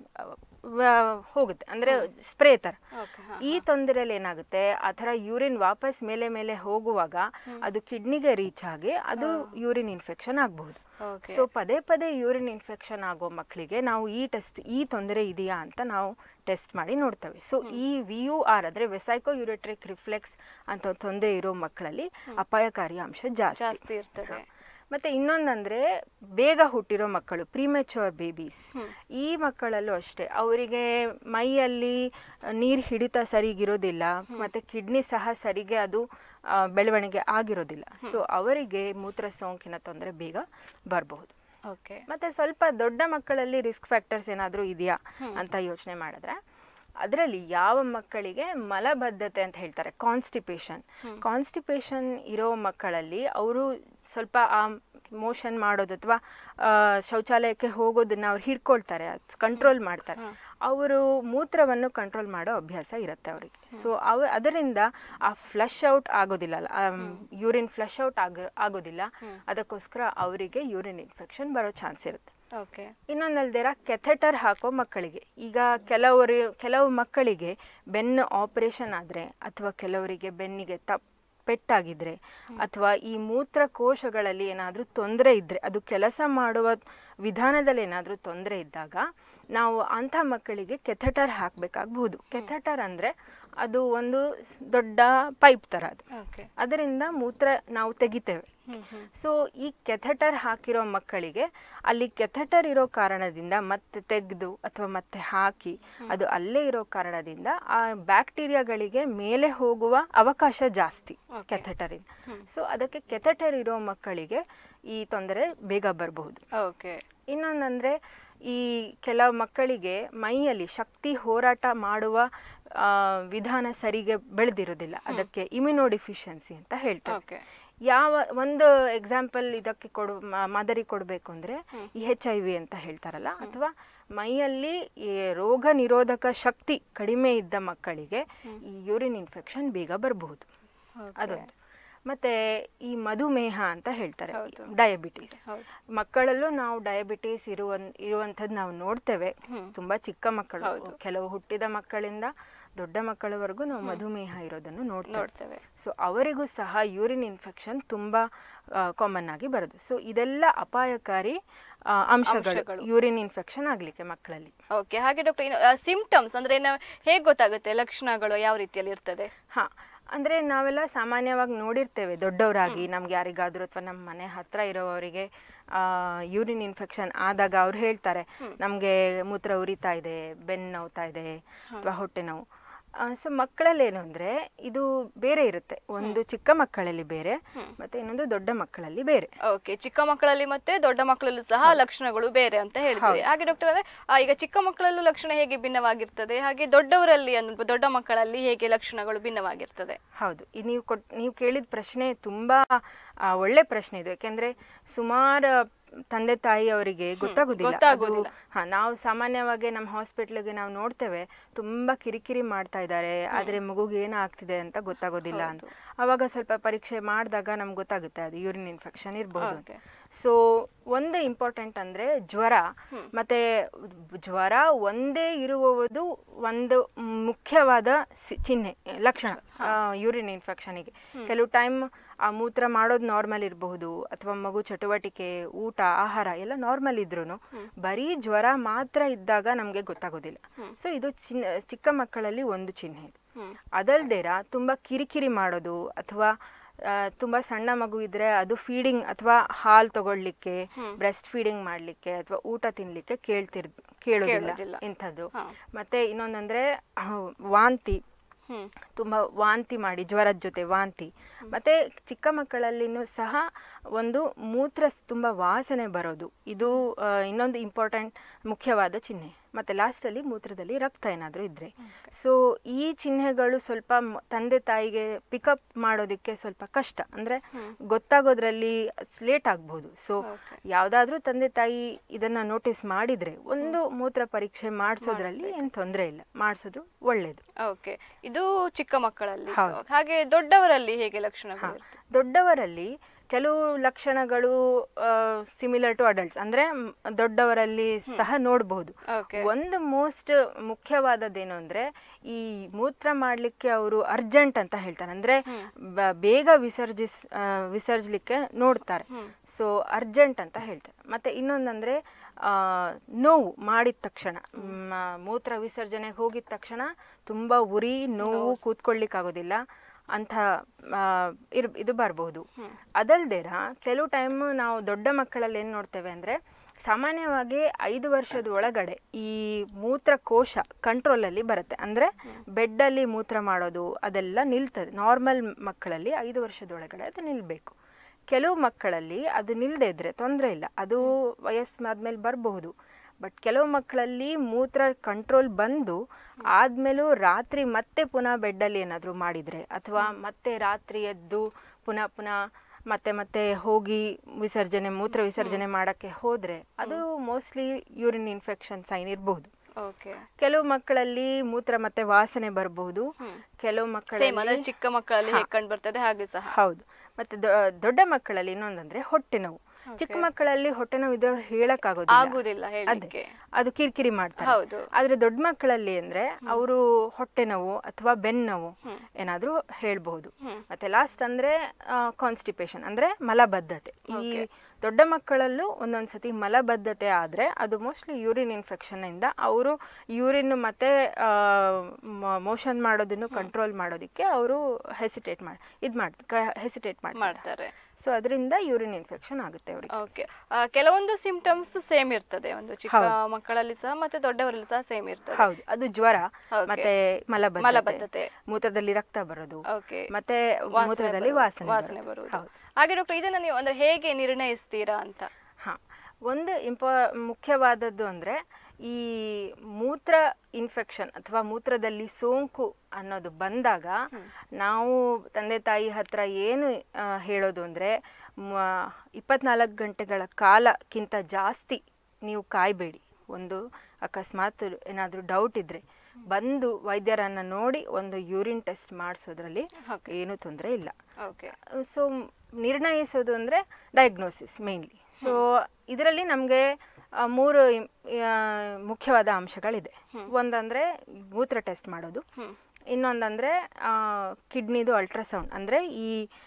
ವ- ಹೋಗುತ್ತೆ ಅಂದ್ರೆ ಸ್ಪ್ರೇ ತರ ಓಕೆ ಈ ತೊಂದರೆಯಲ್ಲಿ ಏನಾಗುತ್ತೆ ಆ ಥರ ಯೂರಿನ್ ವಾಪಸ್ ಮೇಲೆ ಮೇಲೆ ಹೋಗುವಾಗ ಅದು ಕಿಡ್ನಿಗೆ ರೀಚ್ ಆಗಿ ಅದು ಯೂರಿನ್ ಇನ್ಫೆಕ್ಷನ್ ಆಗಬಹುದು ಓಕೆ ಸೊ ಪದೇ ಪದೇ ಯೂರಿನ್ ಇನ್ಫೆಕ್ಷನ್ ಆಗೋ ಮಕ್ಕಳಿಗೆ ನಾವು ಈ ಟೆಸ್ಟ್ ಈ ತೊಂದರೆ ಇದೆಯಾ ಅಂತ ನಾವು ಟೆಸ್ಟ್ ಮಾಡಿ ನೋಡ್ತೇವೆ ಸೊ ಈ ವಿ ಯು ಆರ್ ಅಂದರೆ ವೆಸೈಕೋ ಯುರೆಟ್ರಿಕ್ ರಿಫ್ಲೆಕ್ಸ್ ಅಂತ ತೊಂದರೆ ಇರೋ ಮಕ್ಕಳಲ್ಲಿ ಅಪಾಯಕಾರಿ ಅಂಶ ಜಾಸ್ತಿ ಜಾಸ್ತಿ ಇರ್ತದೆ ಮತ್ತೆ ಇನ್ನೊಂದಂದ್ರೆ ಬೇಗ ಹುಟ್ಟಿರೋ ಮಕ್ಕಳು ಪ್ರಿಮೆಚೂರ್ ಬೇಬೀಸ್ ಈ ಮಕ್ಕಳಲ್ಲೂ ಅಷ್ಟೇ ಅವರಿಗೆ ಮೈಯಲ್ಲಿ ನೀರು ಹಿಡಿತ ಸರಿಗಿರೋದಿಲ್ಲ ಮತ್ತೆ ಕಿಡ್ನಿ ಸಹ ಸರಿಗೆ ಅದು ಆ, ಬೆಳವಣಿಗೆ ಆಗಿರೋದಿಲ್ಲ ಸೊ ಅವರಿಗೆ ಮೂತ್ರ ಸೋಂಕಿನ ತೊಂದರೆ ಬೇಗ ಬರಬಹುದು ಓಕೆ ಮತ್ತೆ ಸ್ವಲ್ಪ ದೊಡ್ಡ ಮಕ್ಕಳಲ್ಲಿ ರಿಸ್ಕ್ ಫ್ಯಾಕ್ಟರ್ಸ್ ಏನಾದರೂ ಇದೆಯಾ ಅಂತ ಯೋಚನೆ ಮಾಡಿದ್ರೆ ಅದರಲ್ಲಿ ಯಾವ ಮಕ್ಕಳಿಗೆ ಮಲಬದ್ಧತೆ ಅಂತ ಹೇಳ್ತಾರೆ ಕಾನ್ಸ್ಟಿಪೇಷನ್ ಕಾನ್ಸ್ಟಿಪೇಷನ್ ಇರೋ ಮಕ್ಕಳಲ್ಲಿ ಅವರು ಸ್ವಲ್ಪ ಆ ಮೋಷನ್ ಮಾಡೋದು ಅಥವಾ ಶೌಚಾಲಯಕ್ಕೆ ಹೋಗೋದನ್ನ ಅವ್ರು ಹಿಡ್ಕೊಳ್ತಾರೆ ಕಂಟ್ರೋಲ್ ಮಾಡ್ತಾರೆ ಅವರು ಮೂತ್ರವನ್ನು ಕಂಟ್ರೋಲ್ ಮಾಡೋ ಅಭ್ಯಾಸ ಇರುತ್ತೆ ಅವರಿಗೆ ಸೊ ಅವ ಅದರಿಂದ ಆ ಫ್ಲಶ್ ಔಟ್ ಆಗೋದಿಲ್ಲ ಯೂರಿನ್ ಫ್ಲಶ್ ಔಟ್ ಆಗ ಆಗೋದಿಲ್ಲ ಅದಕ್ಕೋಸ್ಕರ ಅವರಿಗೆ ಯೂರಿನ್ ಇನ್ಫೆಕ್ಷನ್ ಬರೋ ಚಾನ್ಸ್ ಇರುತ್ತೆ ಓಕೆ ಇನ್ನೊಂದಲ್ದಿರ ಕೆಥೆಟರ್ ಹಾಕೋ ಮಕ್ಕಳಿಗೆ ಈಗ ಕೆಲವರು ಕೆಲವು ಮಕ್ಕಳಿಗೆ ಬೆನ್ನು ಆಪರೇಷನ್ ಆದರೆ ಅಥವಾ ಕೆಲವರಿಗೆ ಬೆನ್ನಿಗೆ ತಪ್ ಪೆಟ್ಟಾಗಿದ್ರೆ ಅಥವಾ ಈ ಮೂತ್ರಕೋಶಗಳಲ್ಲಿ ಏನಾದರೂ ತೊಂದರೆ ಇದ್ದರೆ ಅದು ಕೆಲಸ ಮಾಡುವ ವಿಧಾನದಲ್ಲಿ ಏನಾದರೂ ತೊಂದರೆ ಇದ್ದಾಗ ನಾವು ಅಂಥ ಮಕ್ಕಳಿಗೆ ಕೆಥೆಟರ್ ಹಾಕಬೇಕಾಗಬಹುದು ಕೆಥೆಟರ್ ಅಂದರೆ ಅದು ಒಂದು ಸ್- ದೊಡ್ಡ ಪೈಪ್ ಥರ ಅದು ಓಕೆ ಅದರಿಂದ ಮೂತ್ರ ನಾವು ತೆಗಿತೇವೆ ಸೊ ಈ ಕೆಥೆಟರ್ ಹಾಕಿರೋ ಮಕ್ಕಳಿಗೆ ಅಲ್ಲಿ ಕೆಥೆಟರ್ ಇರೋ ಕಾರಣದಿಂದ ಮತ್ತೆ ತೆಗೆದು ಅಥವಾ ಮತ್ತೆ ಹಾಕಿ ಅದು ಅಲ್ಲೇ ಇರೋ ಕಾರಣದಿಂದ ಆ ಬ್ಯಾಕ್ಟೀರಿಯಾಗಳಿಗೆ ಮೇಲೆ ಹೋಗುವ ಅವಕಾಶ ಜಾಸ್ತಿ ಕೆಥೆಟರಿಂದ ಸೊ ಅದಕ್ಕೆ ಕೆಥೆಟರ್ ಇರೋ ಮಕ್ಕಳಿಗೆ ಈ ತೊಂದರೆ ಬೇಗ ಬರಬಹುದು ಓಕೆ ಇನ್ನೊಂದಂದ್ರೆ ಈ ಕೆಲವು ಮಕ್ಕಳಿಗೆ ಮೈಯಲ್ಲಿ ಶಕ್ತಿ ಹೋರಾಟ ಮಾಡುವ ಆ, ವಿಧಾನ ಸರಿಗೆ ಬೆಳೆದಿರೋದಿಲ್ಲ ಅದಕ್ಕೆ ಇಮ್ಯುನೋಡಿಫಿಷಿಯನ್ಸಿ ಅಂತ ಹೇಳ್ತಾರೆ ಓಕೆ ಯಾವ ಒಂದು ಎಕ್ಸಾಂಪಲ್ ಇದಕ್ಕೆ ಕೊಡು ಮ- ಮಾದರಿ ಕೊಡಬೇಕು ಅಂದರೆ ಈ ಹೆಚ್ ಐ ವಿ ಅಂತ ಹೇಳ್ತಾರಲ್ಲ ಅಥವಾ ಮೈಯಲ್ಲಿ ಈ ರೋಗ ನಿರೋಧಕ ಶಕ್ತಿ ಕಡಿಮೆ ಇದ್ದ ಮಕ್ಕಳಿಗೆ ಈ ಯೂರಿನ್ ಇನ್ಫೆಕ್ಷನ್ ಬೇಗ ಬರಬಹುದು ಅದೊಂದು ಮತ್ತೆ ಈ ಮಧುಮೇಹ ಅಂತ ಹೇಳ್ತಾರೆ ಹೌದು. ಡಯಾಬಿಟೀಸ್ ಹೌದು. ಮಕ್ಕಳಲ್ಲೂ ನಾವು ಡಯಾಬಿಟೀಸ್ ಇರುವ ಇರುವಂಥದ್ದು ನಾವು ನೋಡ್ತೇವೆ ತುಂಬಾ ಚಿಕ್ಕ ಮಕ್ಕಳು ಹೌದು. ಕೆಲವು ಹುಟ್ಟಿದ ಮಕ್ಕಳಿಂದ ದೊಡ್ಡ ಮಕ್ಕಳವರೆಗೂ ನಾವು ಮಧುಮೇಹ ಇರೋದನ್ನು ನೋಡ್ತೇವೆ ನೋಡ್ತೇವೆ ಸೊ ಅವರಿಗೂ ಸಹ ಯೂರಿನ್ ಇನ್ಫೆಕ್ಷನ್ ತುಂಬ ಕಾಮನ್ ಆಗಿ ಬರೋದು ಸೊ ಇದೆಲ್ಲ ಅಪಾಯಕಾರಿ ಆ, ಅಂಶಗಳು ಅಂಶಗಳು. ಯೂರಿನ್ ಇನ್ಫೆಕ್ಷನ್ ಆಗಲಿಕ್ಕೆ ಮಕ್ಕಳಲ್ಲಿ ಓಕೆ ಹಾಗೆ ಡಾಕ್ಟರ್ ಇನ್ನು ಸಿಂಪ್ಟಮ್ಸ್ ಅಂದ್ರೆ ನಾವು ಹೇಗೆ ಗೊತ್ತಾಗುತ್ತೆ ಲಕ್ಷಣಗಳು ಯಾವ ರೀತಿಯಲ್ಲಿ ಇರ್ತದೆ ಹಾಂ ಅಂದರೆ ನಾವೆಲ್ಲ ಸಾಮಾನ್ಯವಾಗಿ ನೋಡಿರ್ತೇವೆ ದೊಡ್ಡವರಾಗಿ ನಮ್ಗೆ ಯಾರಿಗಾದರೂ ಅಥವಾ ನಮ್ಮ ಮನೆ ಹತ್ರ ಇರೋವರಿಗೆ ಯೂರಿನ್ ಇನ್ಫೆಕ್ಷನ್ ಆದಾಗ ಅವ್ರು ಹೇಳ್ತಾರೆ ನಮಗೆ ಮೂತ್ರ ಉರಿತಾ ಇದೆ ಬೆನ್ನು ನೋವ್ತಾ ಇದೆ ಅಥವಾ ಹೊಟ್ಟೆ ನೋವು ಸೊ ಮಕ್ಕಳಲ್ಲಿ ಏನು ಅಂದರೆ ಇದು ಬೇರೆ ಇರುತ್ತೆ ಒಂದು ಚಿಕ್ಕ ಮಕ್ಕಳಲ್ಲಿ ಬೇರೆ ಮತ್ತು ಇನ್ನೊಂದು ದೊಡ್ಡ ಮಕ್ಕಳಲ್ಲಿ ಬೇರೆ ಓಕೆ ಚಿಕ್ಕ ಮಕ್ಕಳಲ್ಲಿ ಮತ್ತೆ ದೊಡ್ಡ ಮಕ್ಕಳಲ್ಲೂ ಸಹ ಲಕ್ಷಣಗಳು ಬೇರೆ ಅಂತ ಹೇಳ್ತೀವಿ ಹಾಗೆ ಡಾಕ್ಟರ್ ಅಂದ್ರೆ ಆ, ಈಗ ಚಿಕ್ಕ ಮಕ್ಕಳಲ್ಲೂ ಲಕ್ಷಣ ಹೇಗೆ ಭಿನ್ನವಾಗಿರ್ತದೆ ಹಾಗೆ ದೊಡ್ಡವರಲ್ಲಿ ಅಂದ್ರೆ ದೊಡ್ಡ ಮಕ್ಕಳಲ್ಲಿ ಹೇಗೆ ಲಕ್ಷಣಗಳು ಭಿನ್ನವಾಗಿರ್ತದೆ ಹೌದು ಇದು ನೀವು ಕೊಟ್ ನೀವು ಕೇಳಿದ ಪ್ರಶ್ನೆ ತುಂಬ ಆ, ಒಳ್ಳೆ ಪ್ರಶ್ನೆ ಇದು ಯಾಕೆಂದರೆ ಸುಮಾರು ತಂದೆ ತಾಯಿ ಅವರಿಗೆ ಗೊತ್ತಾಗೋದಿಲ್ಲ ಗೊತ್ತಾಗೋದಿಲ್ಲ. ಹಾ ನಾವು ಸಾಮಾನ್ಯವಾಗಿ ನಮ್ಮ ಹಾಸ್ಪಿಟ್ಲಿಗೆ ನಾವು ನೋಡ್ತೇವೆ ತುಂಬಾ ಕಿರಿಕಿರಿ ಮಾಡ್ತಾ ಇದ್ದಾರೆ ಆದರೆ ಮಗುಗೆ ಏನಾಗ್ತಿದೆ ಅಂತ ಗೊತ್ತಾಗೋದಿಲ್ಲ ಅಂತ ಅವಾಗ ಸ್ವಲ್ಪ ಪರೀಕ್ಷೆ ಮಾಡಿದಾಗ ನಮ್ಗೆ ಗೊತ್ತಾಗುತ್ತೆ ಅದು ಯೂರಿನ್ ಇನ್ಫೆಕ್ಷನ್ ಇರ್ಬೋದು Okay. ಸೊ ಒಂದು ಇಂಪಾರ್ಟೆಂಟ್ ಅಂದ್ರೆ ಜ್ವರ ಮತ್ತೆ ಜ್ವರ ಒಂದೇ ಇರುವುದು ಒಂದು ಮುಖ್ಯವಾದ ಸಿ- ಚಿಹ್ನೆ ಲಕ್ಷಣ ಯೂರಿನ್ ಇನ್ಫೆಕ್ಷನಿಗೆ ಕೆಲವು ಟೈಮ್ ಆ ಮೂತ್ರ ಮಾಡೋದು ನಾರ್ಮಲ್ ಇರಬಹುದು ಅಥವಾ ಮಗು ಚಟುವಟಿಕೆ ಊಟ ಆಹಾರ ಎಲ್ಲ ನಾರ್ಮಲ್ ಇದ್ರೂ ಬರೀ ಜ್ವರ ಮಾತ್ರ ಇದ್ದಾಗ ನಮಗೆ ಗೊತ್ತಾಗೋದಿಲ್ಲ ಸೊ ಇದು ಚಿನ್ನ ಚಿಕ್ಕ ಮಕ್ಕಳಲ್ಲಿ ಒಂದು ಚಿಹ್ನೆ ಇದು ಅದಲ್ದೇರ ತುಂಬ ಕಿರಿಕಿರಿ ಮಾಡೋದು ಅಥವಾ ಆ, ತುಂಬ ಸಣ್ಣ ಮಗು ಇದ್ರೆ ಅದು ಫೀಡಿಂಗ್ ಅಥವಾ ಹಾಲು ತಗೊಳ್ಲಿಕ್ಕೆ ಬ್ರೆಸ್ಟ್ ಫೀಡಿಂಗ್ ಮಾಡಲಿಕ್ಕೆ ಅಥವಾ ಊಟ ತಿನ್ಲಿಕ್ಕೆ ಕೇಳ್ತಿರ್ ಕೇಳೋದಿಲ್ಲ ಕೇಳೋದಿಲ್ಲ. ಇಂಥದ್ದು ಹಾ. ಮತ್ತೆ ಇನ್ನೊಂದಂದ್ರೆ ಅಹ್, ವಾಂತಿ ಹ್ಮ್ ತುಂಬ ವಾಂತಿ ಮಾಡಿ ಜ್ವರದ ಜೊತೆ ವಾಂತಿ ಮತ್ತೆ ಚಿಕ್ಕ ಮಕ್ಕಳಲ್ಲಿನೂ ಸಹ ಒಂದು ಮೂತ್ರ ಸ್- ತುಂಬ ವಾಸನೆ ಬರೋದು ಇದು ಆ, ಇನ್ನೊಂದು ಇಂಪಾರ್ಟೆಂಟ್ ಮುಖ್ಯವಾದ ಚಿಹ್ನೆ ಮತ್ತೆ ಲಾಸ್ಟಲ್ಲಿ ಮೂತ್ರದಲ್ಲಿ ರಕ್ತ ಏನಾದರೂ ಇದ್ರೆ ಸೊ ಈ ಚಿಹ್ನೆಗಳು ಸ್ವಲ್ಪ ಮ- ತಂದೆ ತಾಯಿಗೆ ಪಿಕಪ್ ಮಾಡೋದಕ್ಕೆ ಸ್ವಲ್ಪ ಕಷ್ಟ ಅಂದ್ರೆ ಗೊತ್ತಾಗೋದ್ರಲ್ಲಿ ಲೇಟ್ ಆಗ್ಬೋದು ಸೊ Okay. ಯಾವುದಾದ್ರೂ ತಂದೆ ತಾಯಿ ಇದನ್ನ ನೋಟಿಸ್ ಮಾಡಿದ್ರೆ ಒಂದು ಮೂತ್ರ ಪರೀಕ್ಷೆ ಮಾಡಿಸೋದ್ರಲ್ಲಿ ಏನು ತೊಂದರೆ ಇಲ್ಲ ಮಾಡಿಸೋದು ಒಳ್ಳೇದು ಓಕೆ ಇದು ಚಿಕ್ಕ ಮಕ್ಕಳಲ್ಲಿ ಹೌದು. ಹಾಗೆ ದೊಡ್ಡವರಲ್ಲಿ ಹೇಗೆ ಲಕ್ಷಣಗಳು ಇರ್ತದೆ? ದೊಡ್ಡವರಲ್ಲಿ ಕೆಲವು ಲಕ್ಷಣಗಳು ಸಿಮಿಲರ್ ಟು ಅಡಲ್ಟ್ಸ್ ಅಂದ್ರೆ ಮ್, ದೊಡ್ಡವರಲ್ಲಿ ಸಹ ನೋಡಬಹುದು Okay. ಒಂದು ಮೋಸ್ಟ್ ಮುಖ್ಯವಾದದ್ದೇನು ಅಂದ್ರೆ ಈ ಮೂತ್ರ ಮಾಡ್ಲಿಕ್ಕೆ ಅವರು ಅರ್ಜೆಂಟ್ ಅಂತ ಹೇಳ್ತಾರೆ ಅಂದ್ರೆ ಬ- ಬೇಗ ವಿಸರ್ಜಿಸ್ ಆ, ವಿಸರ್ಜಲಿಕ್ಕೆ ನೋಡ್ತಾರೆ ಸೊ ಅರ್ಜೆಂಟ್ ಅಂತ ಹೇಳ್ತಾರೆ ಮತ್ತೆ ಇನ್ನೊಂದಂದ್ರೆ ಆ, ನೋವು ಮಾಡಿದ ತಕ್ಷಣ ಮ, ಮೂತ್ರ ವಿಸರ್ಜನೆಗೆ ಹೋಗಿದ ತಕ್ಷಣ ತುಂಬಾ ಉರಿ ನೋವು ಕೂತ್ಕೊಳ್ಳಿಕ್ಕಾಗೋದಿಲ್ಲ ಅಂಥ ಆ, ಇರ್ ಇದು ಬರಬಹುದು ಅದಲ್ದೇರ ಕೆಲವು ಟೈಮ್ ನಾವು ದೊಡ್ಡ ಮಕ್ಕಳಲ್ಲಿ ಏನು ನೋಡ್ತೇವೆ ಅಂದರೆ ಸಾಮಾನ್ಯವಾಗಿ ಐದು ವರ್ಷದ ಒಳಗಡೆ ಈ ಮೂತ್ರಕೋಶ ಕಂಟ್ರೋಲಲ್ಲಿ ಬರುತ್ತೆ ಅಂದರೆ ಬೆಡ್ಡಲ್ಲಿ ಮೂತ್ರ ಮಾಡೋದು ಅದೆಲ್ಲ ನಿಲ್ತದೆ ನಾರ್ಮಲ್ ಮಕ್ಕಳಲ್ಲಿ ಐದು ವರ್ಷದ ಒಳಗಡೆ ಅದು ನಿಲ್ಲಬೇಕು ಕೆಲವು ಮಕ್ಕಳಲ್ಲಿ ಅದು ನಿಲ್ಲದೆ ಇದ್ರೆ ತೊಂದರೆ ಇಲ್ಲ ಅದು ವಯಸ್ಸಾದ್ಮೇಲೆ ಬರಬಹುದು ಬಟ್ ಕೆಲವು ಮಕ್ಕಳಲ್ಲಿ ಮೂತ್ರ ಕಂಟ್ರೋಲ್ ಬಂದು ಆದ್ಮೇಲೂ ರಾತ್ರಿ ಮತ್ತೆ ಪುನಃ ಬೆಡ್ಡಲ್ಲಿ ಏನಾದರೂ ಮಾಡಿದರೆ ಅಥವಾ ಮತ್ತೆ ರಾತ್ರಿ ಎದ್ದು ಪುನಃ ಪುನಃ ಮತ್ತೆ ಮತ್ತೆ ಹೋಗಿ ವಿಸರ್ಜನೆ ಮೂತ್ರ ವಿಸರ್ಜನೆ ಮಾಡೋಕ್ಕೆ ಹೋದರೆ ಅದು ಮೋಸ್ಟ್ಲಿ ಯೂರಿನ್ ಇನ್ಫೆಕ್ಷನ್ ಸೈನ್ ಇರಬಹುದು ಓಕೆ ಕೆಲವು ಮಕ್ಕಳಲ್ಲಿ ಮೂತ್ರ ಮತ್ತೆ ವಾಸನೆ ಬರಬಹುದು ಕೆಲವು ಸೇಮ್ ಮಕ್ಕಳಲ್ಲಿ ಅಂದ್ರೆ ಚಿಕ್ಕ ಮಕ್ಕಳಲ್ಲಿ ಹೇಗೆ ಕಂಡು ಬರ್ತದೆ ಹಾಗೆ ಸಹ ಹೌದು ಮತ್ತೆ ದೊ- ದೊಡ್ಡ ಮಕ್ಕಳಲ್ಲಿ ಇನ್ನೊಂದಂದ್ರೆ ಹೊಟ್ಟೆ ನೋವು ಚಿಕ್ಕ ಮಕ್ಕಳಲ್ಲಿ ಹೊಟ್ಟೆ ನೋವು ಇದ್ರೆ ಅವ್ರು ಹೇಳಕ್ ಆಗುದಿಲ್ಲ ಹೇಳಲಿಕ್ಕೆ ಅದು ಕಿರಿಕಿರಿ ಮಾಡ್ತಾರೆ ಹೌದು ಆದ್ರೆ ದೊಡ್ಡ ಮಕ್ಕಳಲ್ಲಿ ಅಂದ್ರೆ ಅವರು ಹೊಟ್ಟೆ ನೋವು ಅಥವಾ ಬೆನ್ನು ನೋವು ಏನಾದ್ರೂ ಹೇಳ್ಬಹುದು ಮತ್ತೆ ಲಾಸ್ಟ್ ಅಂದ್ರೆ ಕಾನ್ಸ್ಟಿಪೇಷನ್ ಅಂದ್ರೆ ಮಲಬದ್ಧತೆ ಈ ದೊಡ್ಡ ಮಕ್ಕಳಲ್ಲೂ ಒಂದೊಂದ್ಸತಿ ಮಲಬದ್ಧತೆ ಆದ್ರೆ ಅದು ಮೋಸ್ಟ್ಲಿ ಯೂರಿನ್ ಇನ್ಫೆಕ್ಷನ್ ಇಂದ ಅವರು ಯೂರಿನ್ ಮತ್ತೆ ಮೋಷನ್ ಮಾಡೋದನ್ನು ಕಂಟ್ರೋಲ್ ಮಾಡೋದಕ್ಕೆ ಅವರು ಹೆಸಿಟೇಟ್ ಮಾಡಿ ಇದು ಮಾಡ್ ಹೆಸಿಟೇಟ್ ಮಾಡಿ ಮಾಡ್ತಾರೆ ಸೊ ಅದರಿಂದ ಯೂರಿನ್ ಇನ್ಫೆಕ್ಷನ್ ಆಗುತ್ತೆ ಅವರಿಗೆ ಓಕೆ ಕೆಲವೊಂದು ಸಿಂಪ್ಟಮ್ಸ್ ಸೇಮ್ ಇರ್ತದೆ ಒಂದು ಚಿಕ್ಕ ಮಕ್ಕಳಲ್ಲಿ ಸಹ ಮತ್ತೆ ದೊಡ್ಡವರಲ್ಲಿ ಸಹ ಸೇಮ್ ಇರ್ತದೆ ಹೌದು ಅದು ಜ್ವರ Okay. ಮತ್ತೆ ಮಲಬದ್ಧತೆ ಮಲಬದ್ಧತೆ. ಮೂತ್ರದಲ್ಲಿ ರಕ್ತ ಬರೋದು ಓಕೆ ಮತ್ತೆ ಮೂತ್ರದಲ್ಲಿ ವಾಸನೆ ವಾಸನೆ ಬರೋದು. ಬರುವುದು ಹೌದು ಹಾಗೆ ಡಾಕ್ಟರ್ ಇದನ್ನ ನೀವು ಅಂದ್ರೆ ಹೇಗೆ ನಿರ್ಣಯಿಸ್ತೀರಾ ಅಂತ ಹಾ ಒಂದು ಇಂಪ ಮುಖ್ಯವಾದದ್ದು ಅಂದ್ರೆ ಈ ಮೂತ್ರ ಇನ್ಫೆಕ್ಷನ್ ಅಥವಾ ಮೂತ್ರದಲ್ಲಿ ಸೋಂಕು ಅನ್ನೋದು ಬಂದಾಗ ನಾವು ತಂದೆ ತಾಯಿ ಹತ್ರ ಏನು ಆ, ಹೇಳೋದು ಅಂದ್ರೆ ಇಪ್ಪತ್ನಾಲ್ಕು ಗಂಟೆಗಳ ಕಾಲಕ್ಕಿಂತ ಜಾಸ್ತಿ ನೀವು ಕಾಯಬೇಡಿ ಒಂದು ಅಕಸ್ಮಾತ್ ಏನಾದರೂ ಡೌಟ್ ಇದ್ರೆ ಬಂದು ವೈದ್ಯರನ್ನ ನೋಡಿ ಒಂದು ಯೂರಿನ್ ಟೆಸ್ಟ್ ಮಾಡಿಸೋದ್ರಲ್ಲಿ ಏನೂ ತೊಂದರೆ ಇಲ್ಲ ಓಕೆ ಸೊ ನಿರ್ಣಯಿಸೋದು ಅಂದರೆ ಡಯಾಗ್ನೋಸಿಸ್ ಮೇನ್ಲಿ ಸೊ ಇದರಲ್ಲಿ ನಮಗೆ ಮೂರು ಇಂ- ಆ, ಮುಖ್ಯವಾದ ಅಂಶಗಳಿದೆ ಒಂದಂದರೆ ಮೂತ್ರ ಟೆಸ್ಟ್ ಮಾಡೋದು ಇನ್ನೊಂದಂದರೆ ಕಿಡ್ನಿದು ಅಲ್ಟ್ರಾಸೌಂಡ್ ಅಂದರೆ ಈ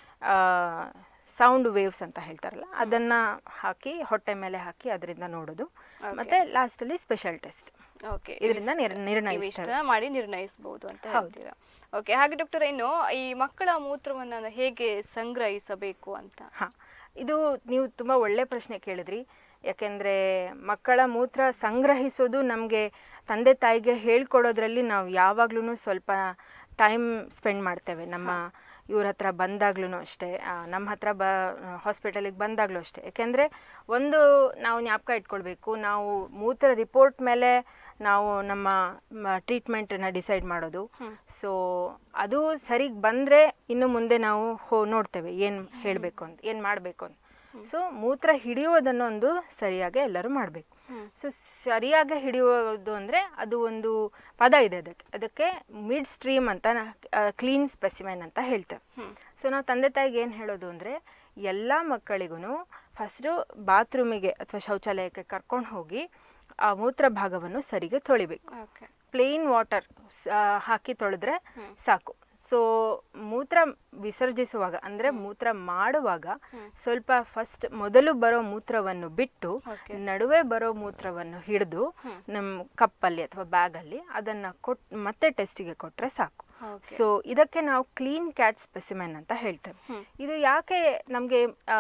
ಸೌಂಡ್ ವೇವ್ಸ್ ಅಂತ ಹೇಳ್ತಾರಲ್ಲ ಅದನ್ನು ಹಾಕಿ ಹೊಟ್ಟೆ ಮೇಲೆ ಹಾಕಿ ಅದರಿಂದ ನೋಡೋದು ಮತ್ತು ಲಾಸ್ಟಲ್ಲಿ ಸ್ಪೆಷಲ್ ಟೆಸ್ಟ್ ಓಕೆ ಇದರಿಂದ ನಿರ್- ನಿರ್ಣಯಿಸ್ತಾರೆ ಇವಿಷ್ಟ ಮಾಡಿ ನಿರ್ಣಯಿಸಬಹುದು ಅಂತ ಹೇಳ್ತೀರಾ ಓಕೆ ಹಾಗೆ ಡಾಕ್ಟರ್ ಇನ್ನು ಈ ಮಕ್ಕಳ ಮೂತ್ರವನ್ನ ಹೇಗೆ ಸಂಗ್ರಹಿಸಬೇಕು ಅಂತ ಹಾಂ ಇದು ನೀವು ತುಂಬ ಒಳ್ಳೆ ಪ್ರಶ್ನೆ ಕೇಳಿದ್ರಿ ಯಾಕೆಂದರೆ ಮಕ್ಕಳ ಮೂತ್ರ ಸಂಗ್ರಹಿಸೋದು ನಮಗೆ ತಂದೆ ತಾಯಿಗೆ ಹೇಳ್ಕೊಡೋದ್ರಲ್ಲಿ ನಾವು ಯಾವಾಗ್ಲೂ ಸ್ವಲ್ಪ ಟೈಮ್ ಸ್ಪೆಂಡ್ ಮಾಡ್ತೇವೆ ನಮ್ಮ ಇವ್ರ ಹತ್ರ ಬಂದಾಗ್ಲೂ ಅಷ್ಟೇ ಆ, ನಮ್ಮ ಹತ್ರ ಬ ಹಾಸ್ಪಿಟಲಿಗೆ ಬಂದಾಗಲೂ ಅಷ್ಟೇ ಯಾಕೆಂದರೆ ಒಂದು ನಾವು ಜ್ಞಾಪಕ ಇಟ್ಕೊಳ್ಬೇಕು ನಾವು ಮೂತ್ರ ರಿಪೋರ್ಟ್ ಮೇಲೆ ನಾವು ನಮ್ಮ ಟ್ರೀಟ್ಮೆಂಟನ್ನು ಡಿಸೈಡ್ ಮಾಡೋದು ಸೊ ಅದು ಸರಿಗೆ ಬಂದರೆ ಇನ್ನು ಮುಂದೆ ನಾವು ಹೋ ನೋಡ್ತೇವೆ ಏನು ಹೇಳಬೇಕು ಅಂತ ಏನು ಮಾಡಬೇಕು ಅಂತ ಸೊ ಮೂತ್ರ ಹಿಡಿಯೋದನ್ನು ಒಂದು ಸರಿಯಾಗಿ ಎಲ್ಲರೂ ಮಾಡಬೇಕು ಸೊ ಸರಿಯಾಗಿ ಹಿಡಿಯೋದು ಅಂದರೆ ಅದು ಒಂದು ಪದ ಇದೆ ಅದಕ್ಕೆ ಅದಕ್ಕೆ ಮಿಡ್ ಸ್ಟ್ರೀಮ್ ಅಂತ ಕ್ಲೀನ್ ಸ್ಪೆಸಿಮೆನ್ ಅಂತ ಹೇಳ್ತೇವೆ ಸೊ ನಾವು ತಂದೆ ತಾಯಿಗೆ ಏನು ಹೇಳೋದು ಅಂದರೆ ಎಲ್ಲ ಮಕ್ಕಳಿಗೂ ಫಸ್ಟು ಬಾತ್ರೂಮಿಗೆ ಅಥವಾ ಶೌಚಾಲಯಕ್ಕೆ ಕರ್ಕೊಂಡು ಹೋಗಿ ಆ ಮೂತ್ರ ಭಾಗವನ್ನು ಸರಿಗೆ ತೊಳಿಬೇಕು ಓಕೆ ಪ್ಲೇನ್ ವಾಟರ್ ಹಾಕಿ ತೊಳೆದ್ರೆ ಸಾಕು ಸೊ ಮೂತ್ರ ವಿಸರ್ಜಿಸುವಾಗ ಅಂದರೆ ಮೂತ್ರ ಮಾಡುವಾಗ ಸ್ವಲ್ಪ ಫಸ್ಟ್ ಮೊದಲು ಬರೋ ಮೂತ್ರವನ್ನು ಬಿಟ್ಟು ನಡುವೆ ಬರೋ ಮೂತ್ರವನ್ನು ಹಿಡಿದು ನಮ್ಮ ಕಪ್ಪಲ್ಲಿ ಅಥವಾ ಬ್ಯಾಗಲ್ಲಿ ಅದನ್ನು ಕೊಟ್ ಮತ್ತೆ ಟೆಸ್ಟಿಗೆ ಕೊಟ್ಟರೆ ಸಾಕು ಸೊ ಇದಕ್ಕೆ ನಾವು ಕ್ಲೀನ್ ಕ್ಯಾಟ್ ಸ್ಪೆಸಿಮೆನ್ ಅಂತ ಹೇಳ್ತೇವೆ ಇದು ಯಾಕೆ ನಮಗೆ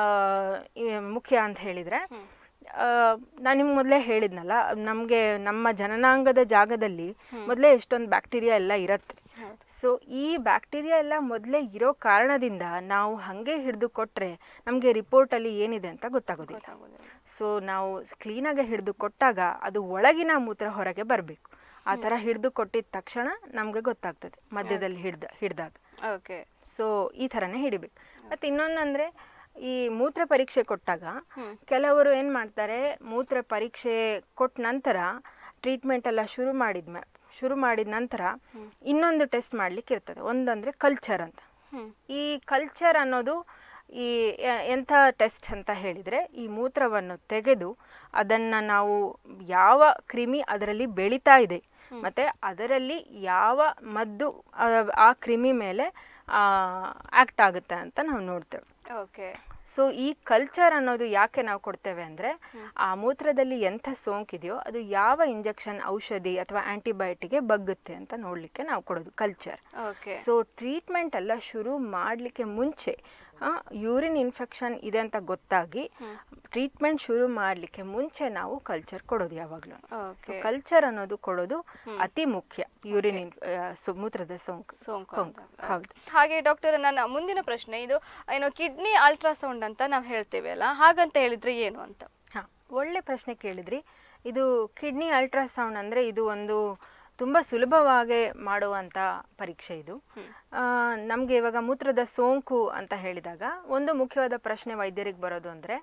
ಮುಖ್ಯ ಅಂತ ಹೇಳಿದರೆ ನಾನು ನಿಮ್ಗೆ ಮೊದಲೇ ಹೇಳಿದ್ನಲ್ಲ ನಮಗೆ ನಮ್ಮ ಜನನಾಂಗದ ಜಾಗದಲ್ಲಿ ಮೊದಲೇ ಎಷ್ಟೊಂದು ಬ್ಯಾಕ್ಟೀರಿಯಾ ಎಲ್ಲ ಇರುತ್ತೆ ಸೊ ಈ ಬ್ಯಾಕ್ಟೀರಿಯಾ ಎಲ್ಲ ಮೊದಲೇ ಇರೋ ಕಾರಣದಿಂದ ನಾವು ಹಾಗೆ ಹಿಡಿದು ಕೊಟ್ಟರೆ ನಮಗೆ ರಿಪೋರ್ಟಲ್ಲಿ ಏನಿದೆ ಅಂತ ಗೊತ್ತಾಗೋದಿಲ್ಲ ಸೊ ನಾವು ಕ್ಲೀನಾಗಿ ಹಿಡಿದು ಕೊಟ್ಟಾಗ ಅದು ಒಳಗಿನ ಮೂತ್ರ ಹೊರಗೆ ಬರಬೇಕು ಆ ಥರ ಹಿಡಿದು ಕೊಟ್ಟಿದ ತಕ್ಷಣ ನಮಗೆ ಗೊತ್ತಾಗ್ತದೆ ಮಧ್ಯದಲ್ಲಿ ಹಿಡ್ದ ಹಿಡ್ದಾಗ ಓಕೆ ಸೊ ಈ ಥರನೇ ಹಿಡಿಬೇಕು ಮತ್ತು ಇನ್ನೊಂದಂದರೆ ಈ ಮೂತ್ರ ಪರೀಕ್ಷೆ ಕೊಟ್ಟಾಗ ಕೆಲವರು ಏನು ಮಾಡ್ತಾರೆ ಮೂತ್ರ ಪರೀಕ್ಷೆ ಕೊಟ್ಟ ನಂತರ ಟ್ರೀಟ್ಮೆಂಟ್ ಎಲ್ಲ ಶುರು ಮಾಡಿದ ಶುರು ಮಾಡಿದ ನಂತರ ಇನ್ನೊಂದು ಟೆಸ್ಟ್ ಮಾಡ್ಲಿಕ್ಕೆ ಇರ್ತದೆ ಒಂದಂದರೆ ಕಲ್ಚರ್ ಅಂತ ಈ ಕಲ್ಚರ್ ಅನ್ನೋದು ಈ ಎ- ಎಂಥ ಟೆಸ್ಟ್ ಅಂತ ಹೇಳಿದರೆ ಈ ಮೂತ್ರವನ್ನು ತೆಗೆದು ಅದನ್ನು ನಾವು ಯಾವ ಕ್ರಿಮಿ ಅದರಲ್ಲಿ ಬೆಳೀತಾ ಇದೆ ಮತ್ತು ಅದರಲ್ಲಿ ಯಾವ ಮದ್ದು ಆ, ಆ ಕ್ರಿಮಿ ಮೇಲೆ ಆ್ಯಕ್ಟ್ ಆಗುತ್ತೆ ಅಂತ ನಾವು ನೋಡ್ತೇವೆ ಓಕೆ ಸೊ ಈ ಕಲ್ಚರ್ ಅನ್ನೋದು ಯಾಕೆ ನಾವು ಕೊಡ್ತೇವೆ ಅಂದರೆ ಆ ಮೂತ್ರದಲ್ಲಿ ಎಂಥ ಸೋಂಕಿದೆಯೋ ಅದು ಯಾವ ಇಂಜೆಕ್ಷನ್ ಔಷಧಿ ಅಥವಾ ಆ್ಯಂಟಿಬಯೋಟಿಗೆ ಬಗ್ಗುತ್ತೆ ಅಂತ ನೋಡಲಿಕ್ಕೆ ನಾವು ಕೊಡೋದು ಕಲ್ಚರ್ ಓಕೆ ಸೊ ಟ್ರೀಟ್ಮೆಂಟ್ ಎಲ್ಲ ಶುರು ಮಾಡಲಿಕ್ಕೆ ಮುಂಚೆ ಯೂರಿನ್ ಇನ್ಫೆಕ್ಷನ್ ಇದೆ ಅಂತ ಗೊತ್ತಾಗಿ ಟ್ರೀಟ್ಮೆಂಟ್ ಶುರು ಮಾಡಲಿಕ್ಕೆ ಮುಂಚೆ ನಾವು ಕಲ್ಚರ್ ಕೊಡೋದು ಯಾವಾಗಲೂ ಸೊ ಓಕೆ ಕಲ್ಚರ್ ಅನ್ನೋದು ಕೊಡೋದು ಅತಿ ಮುಖ್ಯ ಯೂರಿನ್ ಇನ್ ಮೂತ್ರದ ಸೋಂಕು ಸೋಂಕು ಸೋಂಕು ಹೌದು ಹಾಗೆ ಡಾಕ್ಟರ್ ನನ್ನ ಮುಂದಿನ ಪ್ರಶ್ನೆ ಇದು ಏನು ಕಿಡ್ನಿ ಅಲ್ಟ್ರಾಸೌಂಡ್ ಅಂತ ನಾವು ಹೇಳ್ತೇವೆ ಅಲ್ಲ ಹಾಗಂತ ಹೇಳಿದ್ರೆ ಏನು ಅಂತ ಹಾಂ ಒಳ್ಳೆ ಪ್ರಶ್ನೆ ಕೇಳಿದ್ರಿ ಇದು ಕಿಡ್ನಿ ಅಲ್ಟ್ರಾಸೌಂಡ್ ಅಂದರೆ ಇದು ಒಂದು ತುಂಬ ಸುಲಭವಾಗಿ ಮಾಡುವಂಥ ಪರೀಕ್ಷೆ ಇದು ನಮಗೆ ಇವಾಗ ಮೂತ್ರದ ಸೋಂಕು ಅಂತ ಹೇಳಿದಾಗ ಒಂದು ಮುಖ್ಯವಾದ ಪ್ರಶ್ನೆ ವೈದ್ಯರಿಗೆ ಬರೋದು ಅಂದರೆ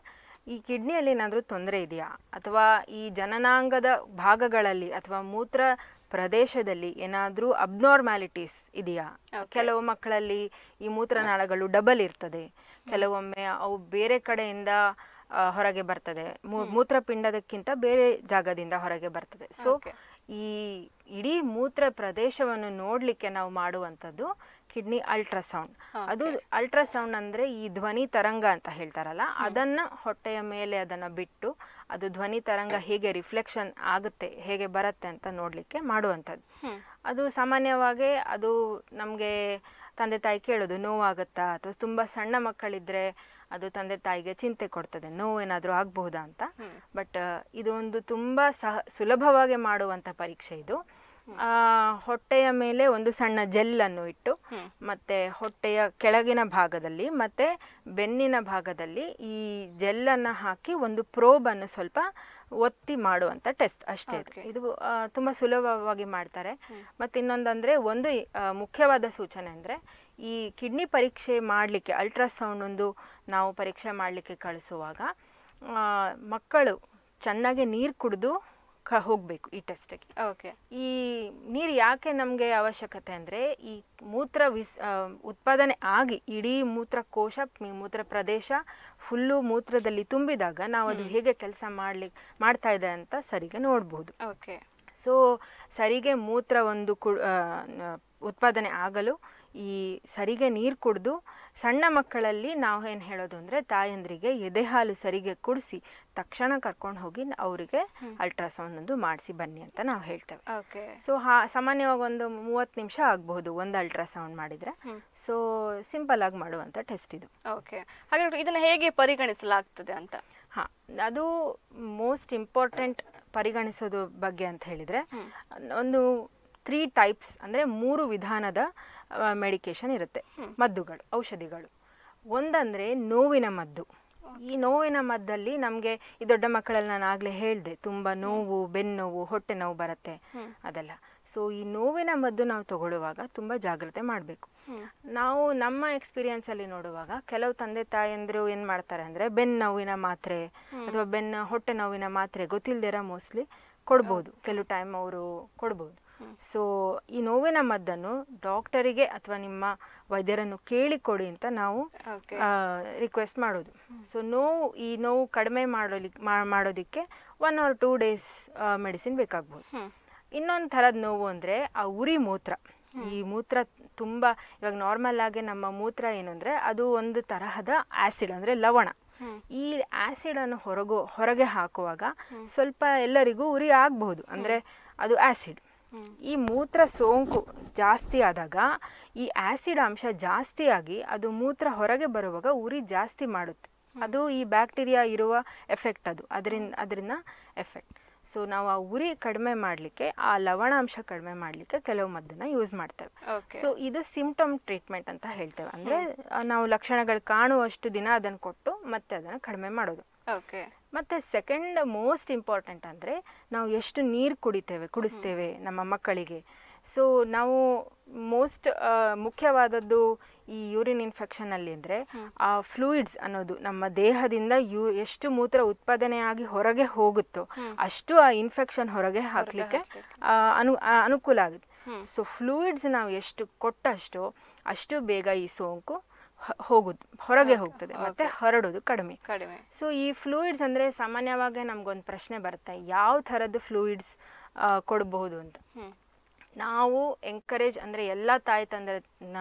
ಈ ಕಿಡ್ನಿಯಲ್ಲಿ ಏನಾದರೂ ತೊಂದರೆ ಇದೆಯಾ ಅಥವಾ ಈ ಜನನಾಂಗದ ಭಾಗಗಳಲ್ಲಿ ಅಥವಾ ಮೂತ್ರ ಪ್ರದೇಶದಲ್ಲಿ ಏನಾದರೂ ಅಬ್ನಾರ್ಮ್ಯಾಲಿಟೀಸ್ ಇದೆಯಾ ಕೆಲವು ಮಕ್ಕಳಲ್ಲಿ ಈ ಮೂತ್ರನಾಳಗಳು ಡಬಲ್ ಇರ್ತದೆ ಕೆಲವೊಮ್ಮೆ ಅವು ಬೇರೆ ಕಡೆಯಿಂದ ಆ, ಹೊರಗೆ ಬರ್ತದೆ ಮೂ- ಮೂತ್ರಪಿಂಡದಕ್ಕಿಂತ ಬೇರೆ ಜಾಗದಿಂದ ಹೊರಗೆ ಬರ್ತದೆ ಸೊ Okay. ಈ ಇಡೀ ಮೂತ್ರ ಪ್ರದೇಶವನ್ನು ನೋಡಲಿಕ್ಕೆ ನಾವು ಮಾಡುವಂಥದ್ದು ಕಿಡ್ನಿ ಅಲ್ಟ್ರಾಸೌಂಡ್ ಅದು ಅಲ್ಟ್ರಾಸೌಂಡ್ ಅಂದರೆ ಈ ಧ್ವನಿ ತರಂಗ ಅಂತ ಹೇಳ್ತಾರಲ್ಲ ಅದನ್ನ ಹೊಟ್ಟೆಯ ಮೇಲೆ ಅದನ್ನ ಬಿಟ್ಟು ಅದು ಧ್ವನಿ ತರಂಗ ಹೇಗೆ ರಿಫ್ಲೆಕ್ಷನ್ ಆಗುತ್ತೆ ಹೇಗೆ ಬರುತ್ತೆ ಅಂತ ನೋಡಲಿಕ್ಕೆ ಮಾಡುವಂಥದ್ದು ಅದು ಸಾಮಾನ್ಯವಾಗಿ ಅದು ನಮಗೆ ತಂದೆ ತಾಯಿ ಕೇಳೋದು ನೋವಾಗುತ್ತಾ ಅಥವಾ ತುಂಬ ಸಣ್ಣ ಮಕ್ಕಳಿದ್ರೆ ಅದು ತಂದೆ ತಾಯಿಗೆ ಚಿಂತೆ ಕೊಡ್ತದೆ ನೋವು ಏನಾದರೂ ಆಗಬಹುದಾ ಅಂತ ಬಟ್ ಇದೊಂದು ತುಂಬ ಸಹ ಸುಲಭವಾಗಿ ಮಾಡುವಂಥ ಪರೀಕ್ಷೆ ಇದು ಆ, ಹೊಟ್ಟೆಯ ಮೇಲೆ ಒಂದು ಸಣ್ಣ ಜೆಲ್ಲನ್ನು ಇಟ್ಟು ಮತ್ತೆ ಹೊಟ್ಟೆಯ ಕೆಳಗಿನ ಭಾಗದಲ್ಲಿ ಮತ್ತೆ ಬೆನ್ನಿನ ಭಾಗದಲ್ಲಿ ಈ ಜೆಲ್ಲನ್ನು ಹಾಕಿ ಒಂದು ಪ್ರೋಬನ್ನು ಸ್ವಲ್ಪ ಒತ್ತಿ ಮಾಡುವಂಥ ಟೆಸ್ಟ್ ಅಷ್ಟೇ ಇದು. ಇದು ಆ, ತುಂಬ ಸುಲಭವಾಗಿ ಮಾಡ್ತಾರೆ ಮತ್ತು ಇನ್ನೊಂದಂದರೆ ಒಂದು ಆ, ಮುಖ್ಯವಾದ ಸೂಚನೆ ಅಂದರೆ ಈ ಕಿಡ್ನಿ ಪರೀಕ್ಷೆ ಮಾಡಲಿಕ್ಕೆ ಅಲ್ಟ್ರಾಸೌಂಡ್ ಒಂದು ನಾವು ಪರೀಕ್ಷೆ ಮಾಡಲಿಕ್ಕೆ ಕಳಿಸುವಾಗ ಆ, ಮಕ್ಕಳು ಚೆನ್ನಾಗಿ ನೀರು ಕುಡಿದು ಕ ಹೋಗಬೇಕು ಈ ಟೆಸ್ಟಿಗೆ ಓಕೆ ಈ ನೀರು ಯಾಕೆ ನಮಗೆ ಅವಶ್ಯಕತೆ ಅಂದರೆ ಈ ಮೂತ್ರ ವಿಸ್ ಆ, ಉತ್ಪಾದನೆ ಆಗಿ ಇಡೀ ಮೂತ್ರಕೋಶ ಮಿ- ಮೂತ್ರ ಪ್ರದೇಶ ಫುಲ್ಲು ಮೂತ್ರದಲ್ಲಿ ತುಂಬಿದಾಗ ನಾವು ಅದು ಹೇಗೆ ಕೆಲಸ ಮಾಡ್ಲಿಕ್ಕೆ ಮಾಡ್ತಾ ಇದೆ ಅಂತ ಸರಿಗೆ ನೋಡ್ಬೋದು ಓಕೆ ಸೊ ಸರಿಗೆ ಮೂತ್ರ ಒಂದು ಕು ಆ, ನ- ಉತ್ಪಾದನೆ ಆಗಲು ಈ ಸರಿಗೆ ನೀರು ಕುಡಿದು ಸಣ್ಣ ಮಕ್ಕಳಲ್ಲಿ ನಾವು ಏನು ಹೇಳೋದು ಅಂದರೆ ತಾಯಂದ್ರಿಗೆ ಎದೆ ಹಾಲು ಸರಿಗೆ ಕುಡಿಸಿ ತಕ್ಷಣ ಕರ್ಕೊಂಡು ಹೋಗಿ ಅವರಿಗೆ ಅಲ್ಟ್ರಾಸೌಂಡ್ ಒಂದು ಮಾಡಿಸಿ ಬನ್ನಿ ಅಂತ ನಾವು ಹೇಳ್ತೇವೆ ಓಕೆ ಸೊ ಹಾ ಸಾಮಾನ್ಯವಾಗಿ ಒಂದು ಮೂವತ್ತು ನಿಮಿಷ ಆಗ್ಬಹುದು ಒಂದು ಅಲ್ಟ್ರಾಸೌಂಡ್ ಮಾಡಿದರೆ ಸೊ ಸಿಂಪಲ್ ಆಗಿ ಮಾಡುವಂಥ ಟೆಸ್ಟ್ ಇದು ಓಕೆ ಹಾಗಾದ್ರೆ ಇದನ್ನ ಹೇಗೆ ಪರಿಗಣಿಸಲಾಗ್ತದೆ ಅಂತ ಹಾಂ ಅದು ಮೋಸ್ಟ್ ಇಂಪಾರ್ಟೆಂಟ್ ಪರಿಗಣಿಸೋದು ಬಗ್ಗೆ ಅಂತ ಹೇಳಿದರೆ ಒಂದು ತ್ರೀ ಟೈಪ್ಸ್ ಅಂದರೆ ಮೂರು ವಿಧಾನದ ಮೆಡಿಕೇಶನ್ ಇರುತ್ತೆ ಮದ್ದುಗಳು ಔಷಧಿಗಳು ಒಂದಂದರೆ ನೋವಿನ ಮದ್ದು ಈ ನೋವಿನ ಮದ್ದಲ್ಲಿ ನಮಗೆ ಈ ದೊಡ್ಡ ಮಕ್ಕಳಲ್ಲಿ ನಾನು ಆಗಲೇ ಹೇಳಿದೆ ತುಂಬ ನೋವು ಬೆನ್ನೋವು ಹೊಟ್ಟೆ ನೋವು ಬರುತ್ತೆ ಅದೆಲ್ಲ ಸೊ ಈ ನೋವಿನ ಮದ್ದು ನಾವು ತಗೊಳ್ಳುವಾಗ ತುಂಬ ಜಾಗ್ರತೆ ಮಾಡಬೇಕು ನಾವು ನಮ್ಮ ಎಕ್ಸ್ಪೀರಿಯನ್ಸಲ್ಲಿ ನೋಡುವಾಗ ಕೆಲವು ತಂದೆ ತಾಯಂದಿರು ಏನು ಮಾಡ್ತಾರೆ ಅಂದರೆ ಬೆನ್ನು ನೋವಿನ ಮಾತ್ರೆ ಅಥವಾ ಬೆನ್ನು ಹೊಟ್ಟೆ ನೋವಿನ ಮಾತ್ರೆ ಗೊತ್ತಿಲ್ದಿರ ಮೋಸ್ಟ್ಲಿ ಕೊಡ್ಬೋದು ಕೆಲವು ಟೈಮ್ ಅವರು ಕೊಡ್ಬೋದು ಸೊ ಈ ನೋವಿನ ಮದ್ದನ್ನು ಡಾಕ್ಟರಿಗೆ ಅಥವಾ ನಿಮ್ಮ ವೈದ್ಯರನ್ನು ಕೇಳಿಕೊಡಿ ಅಂತ ನಾವು ಓಕೆ ರಿಕ್ವೆಸ್ಟ್ ಮಾಡೋದು ಸೊ ನೋವು ಈ ನೋವು ಕಡಿಮೆ ಮಾಡೋಲಿಕ್ಕೆ ಮಾಡೋದಕ್ಕೆ one or two days medicine ಬೇಕಾಗ್ಬೋದು ಇನ್ನೊಂದು ಥರದ ನೋವು ಅಂದರೆ ಆ ಉರಿ ಮೂತ್ರ ಈ ಮೂತ್ರ ತುಂಬ ಇವಾಗ ನಾರ್ಮಲ್ ಆಗಿ ನಮ್ಮ ಮೂತ್ರ ಏನು ಅಂದರೆ ಅದು ಒಂದು ತರಹದ ಆ್ಯಸಿಡ್ ಅಂದರೆ ಲವಣ ಈ ಆ್ಯಸಿಡನ್ನು ಹೊರಗು ಹೊರಗೆ ಹಾಕುವಾಗ ಸ್ವಲ್ಪ ಎಲ್ಲರಿಗೂ ಉರಿ ಆಗಬಹುದು ಅಂದರೆ ಅದು ಆ್ಯಸಿಡ್ ಈ ಮೂತ್ರ ಸೋಂಕು ಜಾಸ್ತಿ ಆದಾಗ ಈ ಆ್ಯಸಿಡ್ ಅಂಶ ಜಾಸ್ತಿ ಆಗಿ ಅದು ಮೂತ್ರ ಹೊರಗೆ ಬರುವಾಗ ಉರಿ ಜಾಸ್ತಿ ಮಾಡುತ್ತೆ ಅದು ಈ ಬ್ಯಾಕ್ಟೀರಿಯಾ ಇರುವ ಎಫೆಕ್ಟ್ ಅದು ಅದರಿಂದ ಅದರಿಂದ ಎಫೆಕ್ಟ್ ಸೊ ನಾವು ಆ ಉರಿ ಕಡಿಮೆ ಮಾಡಲಿಕ್ಕೆ ಆ ಲವಣಾಂಶ ಕಡಿಮೆ ಮಾಡಲಿಕ್ಕೆ ಕೆಲವು ಮದ್ದನ್ನು ಯೂಸ್ ಮಾಡ್ತೇವೆ ಓಕೆ ಸೊ ಇದು ಸಿಂಪ್ಟಮ್ ಟ್ರೀಟ್ಮೆಂಟ್ ಅಂತ ಹೇಳ್ತೇವೆ ಅಂದರೆ ನಾವು ಲಕ್ಷಣಗಳು ಕಾಣುವಷ್ಟು ದಿನ ಅದನ್ನು ಕೊಟ್ಟು ಮತ್ತೆ ಅದನ್ನು ಕಡಿಮೆ ಮಾಡೋದು ಓಕೆ ಮತ್ತು ಸೆಕೆಂಡ್ ಮೋಸ್ಟ್ ಇಂಪಾರ್ಟೆಂಟ್ ಅಂದರೆ ನಾವು ಎಷ್ಟು ನೀರು ಕುಡಿತೇವೆ ಕುಡಿಸ್ತೇವೆ ನಮ್ಮ ಮಕ್ಕಳಿಗೆ ಸೊ ನಾವು ಮೋಸ್ಟ್ ಮುಖ್ಯವಾದದ್ದು ಈ ಯೂರಿನ್ ಇನ್ಫೆಕ್ಷನಲ್ಲಿ ಅಂದರೆ ಆ ಫ್ಲೂಯಿಡ್ಸ್ ಅನ್ನೋದು ನಮ್ಮ ದೇಹದಿಂದ ಯು ಎಷ್ಟು ಮೂತ್ರ ಉತ್ಪಾದನೆಯಾಗಿ ಹೊರಗೆ ಹೋಗುತ್ತೋ ಅಷ್ಟು ಆ ಇನ್ಫೆಕ್ಷನ್ ಹೊರಗೆ ಹಾಕಲಿಕ್ಕೆ ಅನು ಆ, ಅನುಕೂಲ ಆಗುತ್ತೆ ಸೊ ಫ್ಲೂಯಿಡ್ಸ್ ನಾವು ಎಷ್ಟು ಕೊಟ್ಟಷ್ಟು ಅಷ್ಟು ಬೇಗ ಈ ಸೋಂಕು ಹ- ಹೋಗುದು ಹೊರಗೆ ಹೋಗ್ತದೆ ಮತ್ತೆ ಹರಡೋದು ಕಡಿಮೆ ಕಡಿಮೆ ಸೊ ಈ ಫ್ಲೂಯಿಡ್ಸ್ ಅಂದರೆ ಸಾಮಾನ್ಯವಾಗಿ ನಮಗೊಂದು ಪ್ರಶ್ನೆ ಬರುತ್ತೆ ಯಾವ ಥರದ್ದು ಫ್ಲೂಯಿಡ್ಸ್ ಕೊಡಬಹುದು ಅಂತ ಹ್ಮ್ ನಾವು ಎಂಕರೇಜ್ ಅಂದರೆ ಎಲ್ಲ ತಾಯಿ ತಂದೆ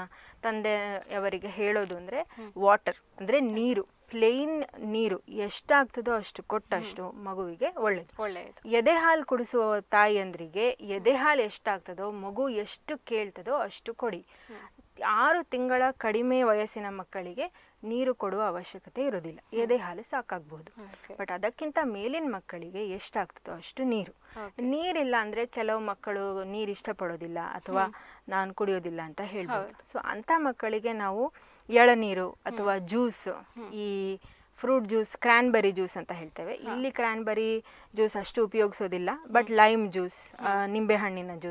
ತಂದೆಯವರಿಗೆ ಹೇಳೋದು ಅಂದರೆ ವಾಟರ್ ಅಂದರೆ ನೀರು ಪ್ಲೇನ್ ನೀರು ಎಷ್ಟಾಗ್ತದೋ ಅಷ್ಟು ಕೊಟ್ಟಷ್ಟು ಮಗುವಿಗೆ ಒಳ್ಳೆಯದು ಒಳ್ಳೆಯದು ಎದೆ ಹಾಲು ಕುಡಿಸುವ ತಾಯಿಯಂದ್ರಿಗೆ ಎದೆ ಹಾಲು ಎಷ್ಟಾಗ್ತದೋ ಮಗು ಎಷ್ಟು ಕೇಳ್ತದೋ ಅಷ್ಟು ಕೊಡಿ ಆರು ತಿಂಗಳ ಕಡಿಮೆ ವಯಸ್ಸಿನ ಮಕ್ಕಳಿಗೆ ನೀರು ಕೊಡುವ ಅವಶ್ಯಕತೆ ಇರೋದಿಲ್ಲ ಎದೆ ಹಾಲು ಸಾಕಾಗ್ಬೋದು Okay. ಬಟ್ ಅದಕ್ಕಿಂತ ಮೇಲಿನ ಮಕ್ಕಳಿಗೆ ಎಷ್ಟಾಗ್ತದೋ ಅಷ್ಟು ನೀರು ನೀರಿಲ್ಲ ಅಂದರೆ ಕೆಲವು ಮಕ್ಕಳು ನೀರು ಇಷ್ಟಪಡೋದಿಲ್ಲ ಅಥವಾ ನಾನು ಕುಡಿಯೋದಿಲ್ಲ ಅಂತ ಹೇಳ್ಬೋದು ಸೊ ಅಂಥ ಮಕ್ಕಳಿಗೆ ನಾವು ಎಳನೀರು ಅಥವಾ ಜ್ಯೂಸ್ ಈ ಫ್ರೂಟ್ ಜ್ಯೂಸ್ ಕ್ರ್ಯಾನ್ಬೆರಿ ಜ್ಯೂಸ್ ಅಂತ ಹೇಳ್ತೇವೆ ಇಲ್ಲಿ ಕ್ರ್ಯಾನ್ಬೆರಿ ಜ್ಯೂಸ್ ಅಷ್ಟು ಉಪಯೋಗಿಸೋದಿಲ್ಲ ಬಟ್ ಲೈಮ್ ಜ್ಯೂಸ್ ನಿಂಬೆಹಣ್ಣಿನ ಜ್ಯೂಸ್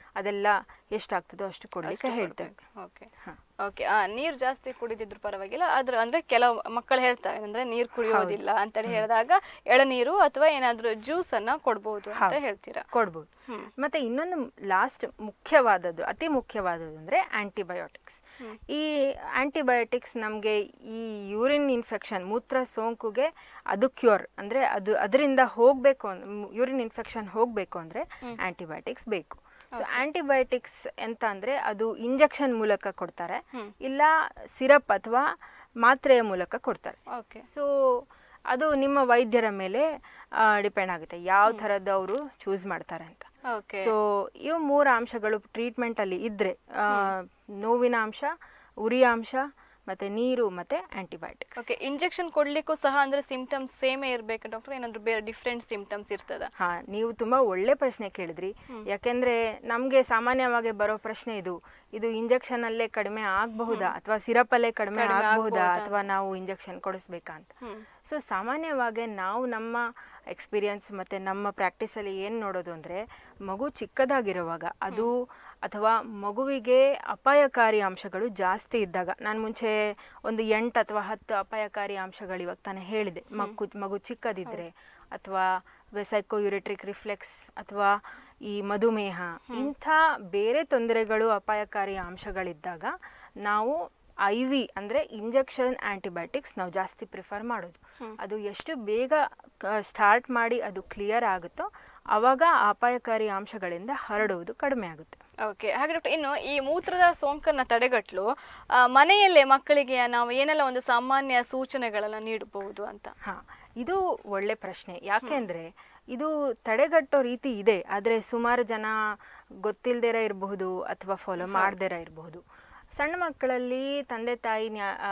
ಅದೆಲ್ಲ ಎಷ್ಟಾಗ್ತದೋ ಅಷ್ಟು ಕೊಡ್ಲಿಕ್ಕೆ ಹೇಳ್ತೇವೆ ಓಕೆ ಓಕೆ ಆ ನೀರು ಜಾಸ್ತಿ ಕುಡಿದಿದ್ರು ಪರವಾಗಿಲ್ಲ ಆದ್ರೆ ಅಂದ್ರೆ ಕೆಲವು ಮಕ್ಕಳು ಹೇಳ್ತಾರೆ ಅಂದ್ರೆ ನೀರು ಕುಡಿಯೋದಿಲ್ಲ ಅಂತೇಳಿ ಹೇಳಿದಾಗ ಎಳನೀರು ಅಥವಾ ಏನಾದ್ರೂ ಜ್ಯೂಸ್ ಅನ್ನ ಕೊಡ್ಬೋದು ಅಂತ ಹೇಳ್ತೀರಾ ಕೊಡ್ಬೋದು ಮತ್ತೆ ಇನ್ನೊಂದು ಲಾಸ್ಟ್ ಮುಖ್ಯವಾದದ್ದು ಅತಿ ಮುಖ್ಯವಾದದ್ದು ಅಂದ್ರೆ ಆಂಟಿಬಯೋಟಿಕ್ಸ್ ಈ ಆಂಟಿಬಯೋಟಿಕ್ಸ್ ನಮಗೆ ಈ ಯೂರಿನ್ ಇನ್ಫೆಕ್ಷನ್ ಮೂತ್ರ ಸೋಂಕುಗೆ ಅದು ಕ್ಯೂರ್ ಅಂದ್ರೆ ಅದು ಅದರಿಂದ ಹೋಗಬೇಕು ಯೂರಿನ್ ಇನ್ಫೆಕ್ಷನ್ ಹೋಗಬೇಕು ಅಂದ್ರೆ ಆಂಟಿಬಯೋಟಿಕ್ಸ್ ಬೇಕು ಸೊ ಆಂಟಿಬಯೋಟಿಕ್ಸ್ ಎಂತ ಅಂದ್ರೆ ಅದು ಇಂಜೆಕ್ಷನ್ ಮೂಲಕ ಕೊಡ್ತಾರೆ ಇಲ್ಲ ಸಿರಪ್ ಅಥವಾ ಮಾತ್ರೆಯ ಮೂಲಕ ಕೊಡ್ತಾರೆ ಓಕೆ ಸೊ ಅದು ನಿಮ್ಮ ವೈದ್ಯರ ಮೇಲೆ ಡಿಪೆಂಡ್ ಆಗುತ್ತೆ ಯಾವ ಥರದ್ದು ಅವರು ಚೂಸ್ ಮಾಡ್ತಾರೆ ಅಂತ ಓಕೆ ಸೊ ಇವು ಮೂರು ಅಂಶಗಳು ಟ್ರೀಟ್ಮೆಂಟ್ ಅಲ್ಲಿ ಇದ್ರೆ ಆ, ನೋವಿನ ಅಂಶ ಉರಿಯ ಅಂಶ ಮತ್ತೆ ನೀರು ಮತ್ತೆ ಆಂಟಿಬಯೋಟಿಕ್ಸ್ ಓಕೆ ಇಂಜೆಕ್ಷನ್ ಕೊಡ್ಲಿಕ್ಕೂ ಸಹ ಅಂದ್ರೆ ಸಿಂಪ್ಟಮ್ಸ್ ಸೇಮೇ ಇರ್ಬೇಕು ಡಾಕ್ಟರ್ ಏನಾದ್ರು ಬೇರೆ ಡಿಫ್ರೆಂಟ್ ಸಿಂಪ್ಟಮ್ಸ್ ಇರ್ತದ ಹಾ ನೀವು ತುಂಬಾ ಒಳ್ಳೆ ಪ್ರಶ್ನೆ ಕೇಳಿದ್ರಿ ಯಾಕೆಂದ್ರೆ ನಮ್ಗೆ ಸಾಮಾನ್ಯವಾಗಿ ಬರೋ ಪ್ರಶ್ನೆ ಇದು ಇದು ಇಂಜೆಕ್ಷನ್ ಅಲ್ಲೇ ಕಡಿಮೆ ಆಗಬಹುದಾ ಅಥವಾ ಸಿರಪ್ ಅಲ್ಲೇ ಕಡಿಮೆ ಆಗಬಹುದಾ ಅಥವಾ ನಾವು ಇಂಜೆಕ್ಷನ್ ಕೊಡಿಸ್ಬೇಕಾ ಅಂತ ಸೊ ಸಾಮಾನ್ಯವಾಗಿ ನಾವು ನಮ್ಮ ಎಕ್ಸ್ಪೀರಿಯನ್ಸ್ ಮತ್ತು ನಮ್ಮ ಪ್ರಾಕ್ಟೀಸಲ್ಲಿ ಏನು ನೋಡೋದು ಅಂದರೆ ಮಗು ಚಿಕ್ಕದಾಗಿರುವಾಗ ಅದು ಅಥವಾ ಮಗುವಿಗೆ ಅಪಾಯಕಾರಿ ಅಂಶಗಳು ಜಾಸ್ತಿ ಇದ್ದಾಗ ನಾನು ಮುಂಚೆ ಒಂದು ಎಂಟು ಅಥವಾ ಹತ್ತು ಅಪಾಯಕಾರಿ ಅಂಶಗಳು ಇವಾಗ ತಾನೇ ಹೇಳಿದೆ ಮಗು ಮಗು ಚಿಕ್ಕದಿದ್ದರೆ ಅಥವಾ ಸೈಕೋ ಯುರಿಟ್ರಿಕ್ ರಿಫ್ಲೆಕ್ಸ್ ಅಥವಾ ಈ ಮಧುಮೇಹ ಇಂಥ ಬೇರೆ ತೊಂದರೆಗಳು ಅಪಾಯಕಾರಿ ಅಂಶಗಳಿದ್ದಾಗ ನಾವು ಐ ವಿ ಅಂದರೆ ಇಂಜೆಕ್ಷನ್ ಆ್ಯಂಟಿಬಯೋಟಿಕ್ಸ್ ನಾವು ಜಾಸ್ತಿ ಪ್ರಿಫರ್ ಮಾಡೋದು ಅದು ಎಷ್ಟು ಬೇಗ ಸ್ಟಾರ್ಟ್ ಮಾಡಿ ಅದು ಕ್ಲಿಯರ್ ಆಗುತ್ತೋ ಆವಾಗ ಆ ಅಪಾಯಕಾರಿ ಅಂಶಗಳಿಂದ ಹರಡುವುದು ಕಡಿಮೆ ಆಗುತ್ತೆ ಓಕೆ ಹಾಗೆ ಡಾಕ್ಟರ್ ಇನ್ನು ಈ ಮೂತ್ರದ ಸೋಂಕನ್ನ ತಡೆಗಟ್ಟಲು ಆ, ಮನೆಯಲ್ಲೇ ಮಕ್ಕಳಿಗೆ ನಾವು ಏನೆಲ್ಲ ಒಂದು ಸಾಮಾನ್ಯ ಸೂಚನೆಗಳನ್ನ ನೀಡಬಹುದು ಅಂತ ಹಾ ಇದು ಒಳ್ಳೆ ಪ್ರಶ್ನೆ ಯಾಕೆಂದ್ರೆ ಇದು ತಡೆಗಟ್ಟೋ ರೀತಿ ಇದೆ ಆದರೆ ಸುಮಾರು ಜನ ಗೊತ್ತಿಲ್ದಿರ ಇರಬಹುದು ಅಥವಾ ಫಾಲೋ ಮಾಡ್ದಿರ ಇರಬಹುದು ಸಣ್ಣ ಮಕ್ಕಳಲ್ಲಿ ತಂದೆ ತಾಯಿ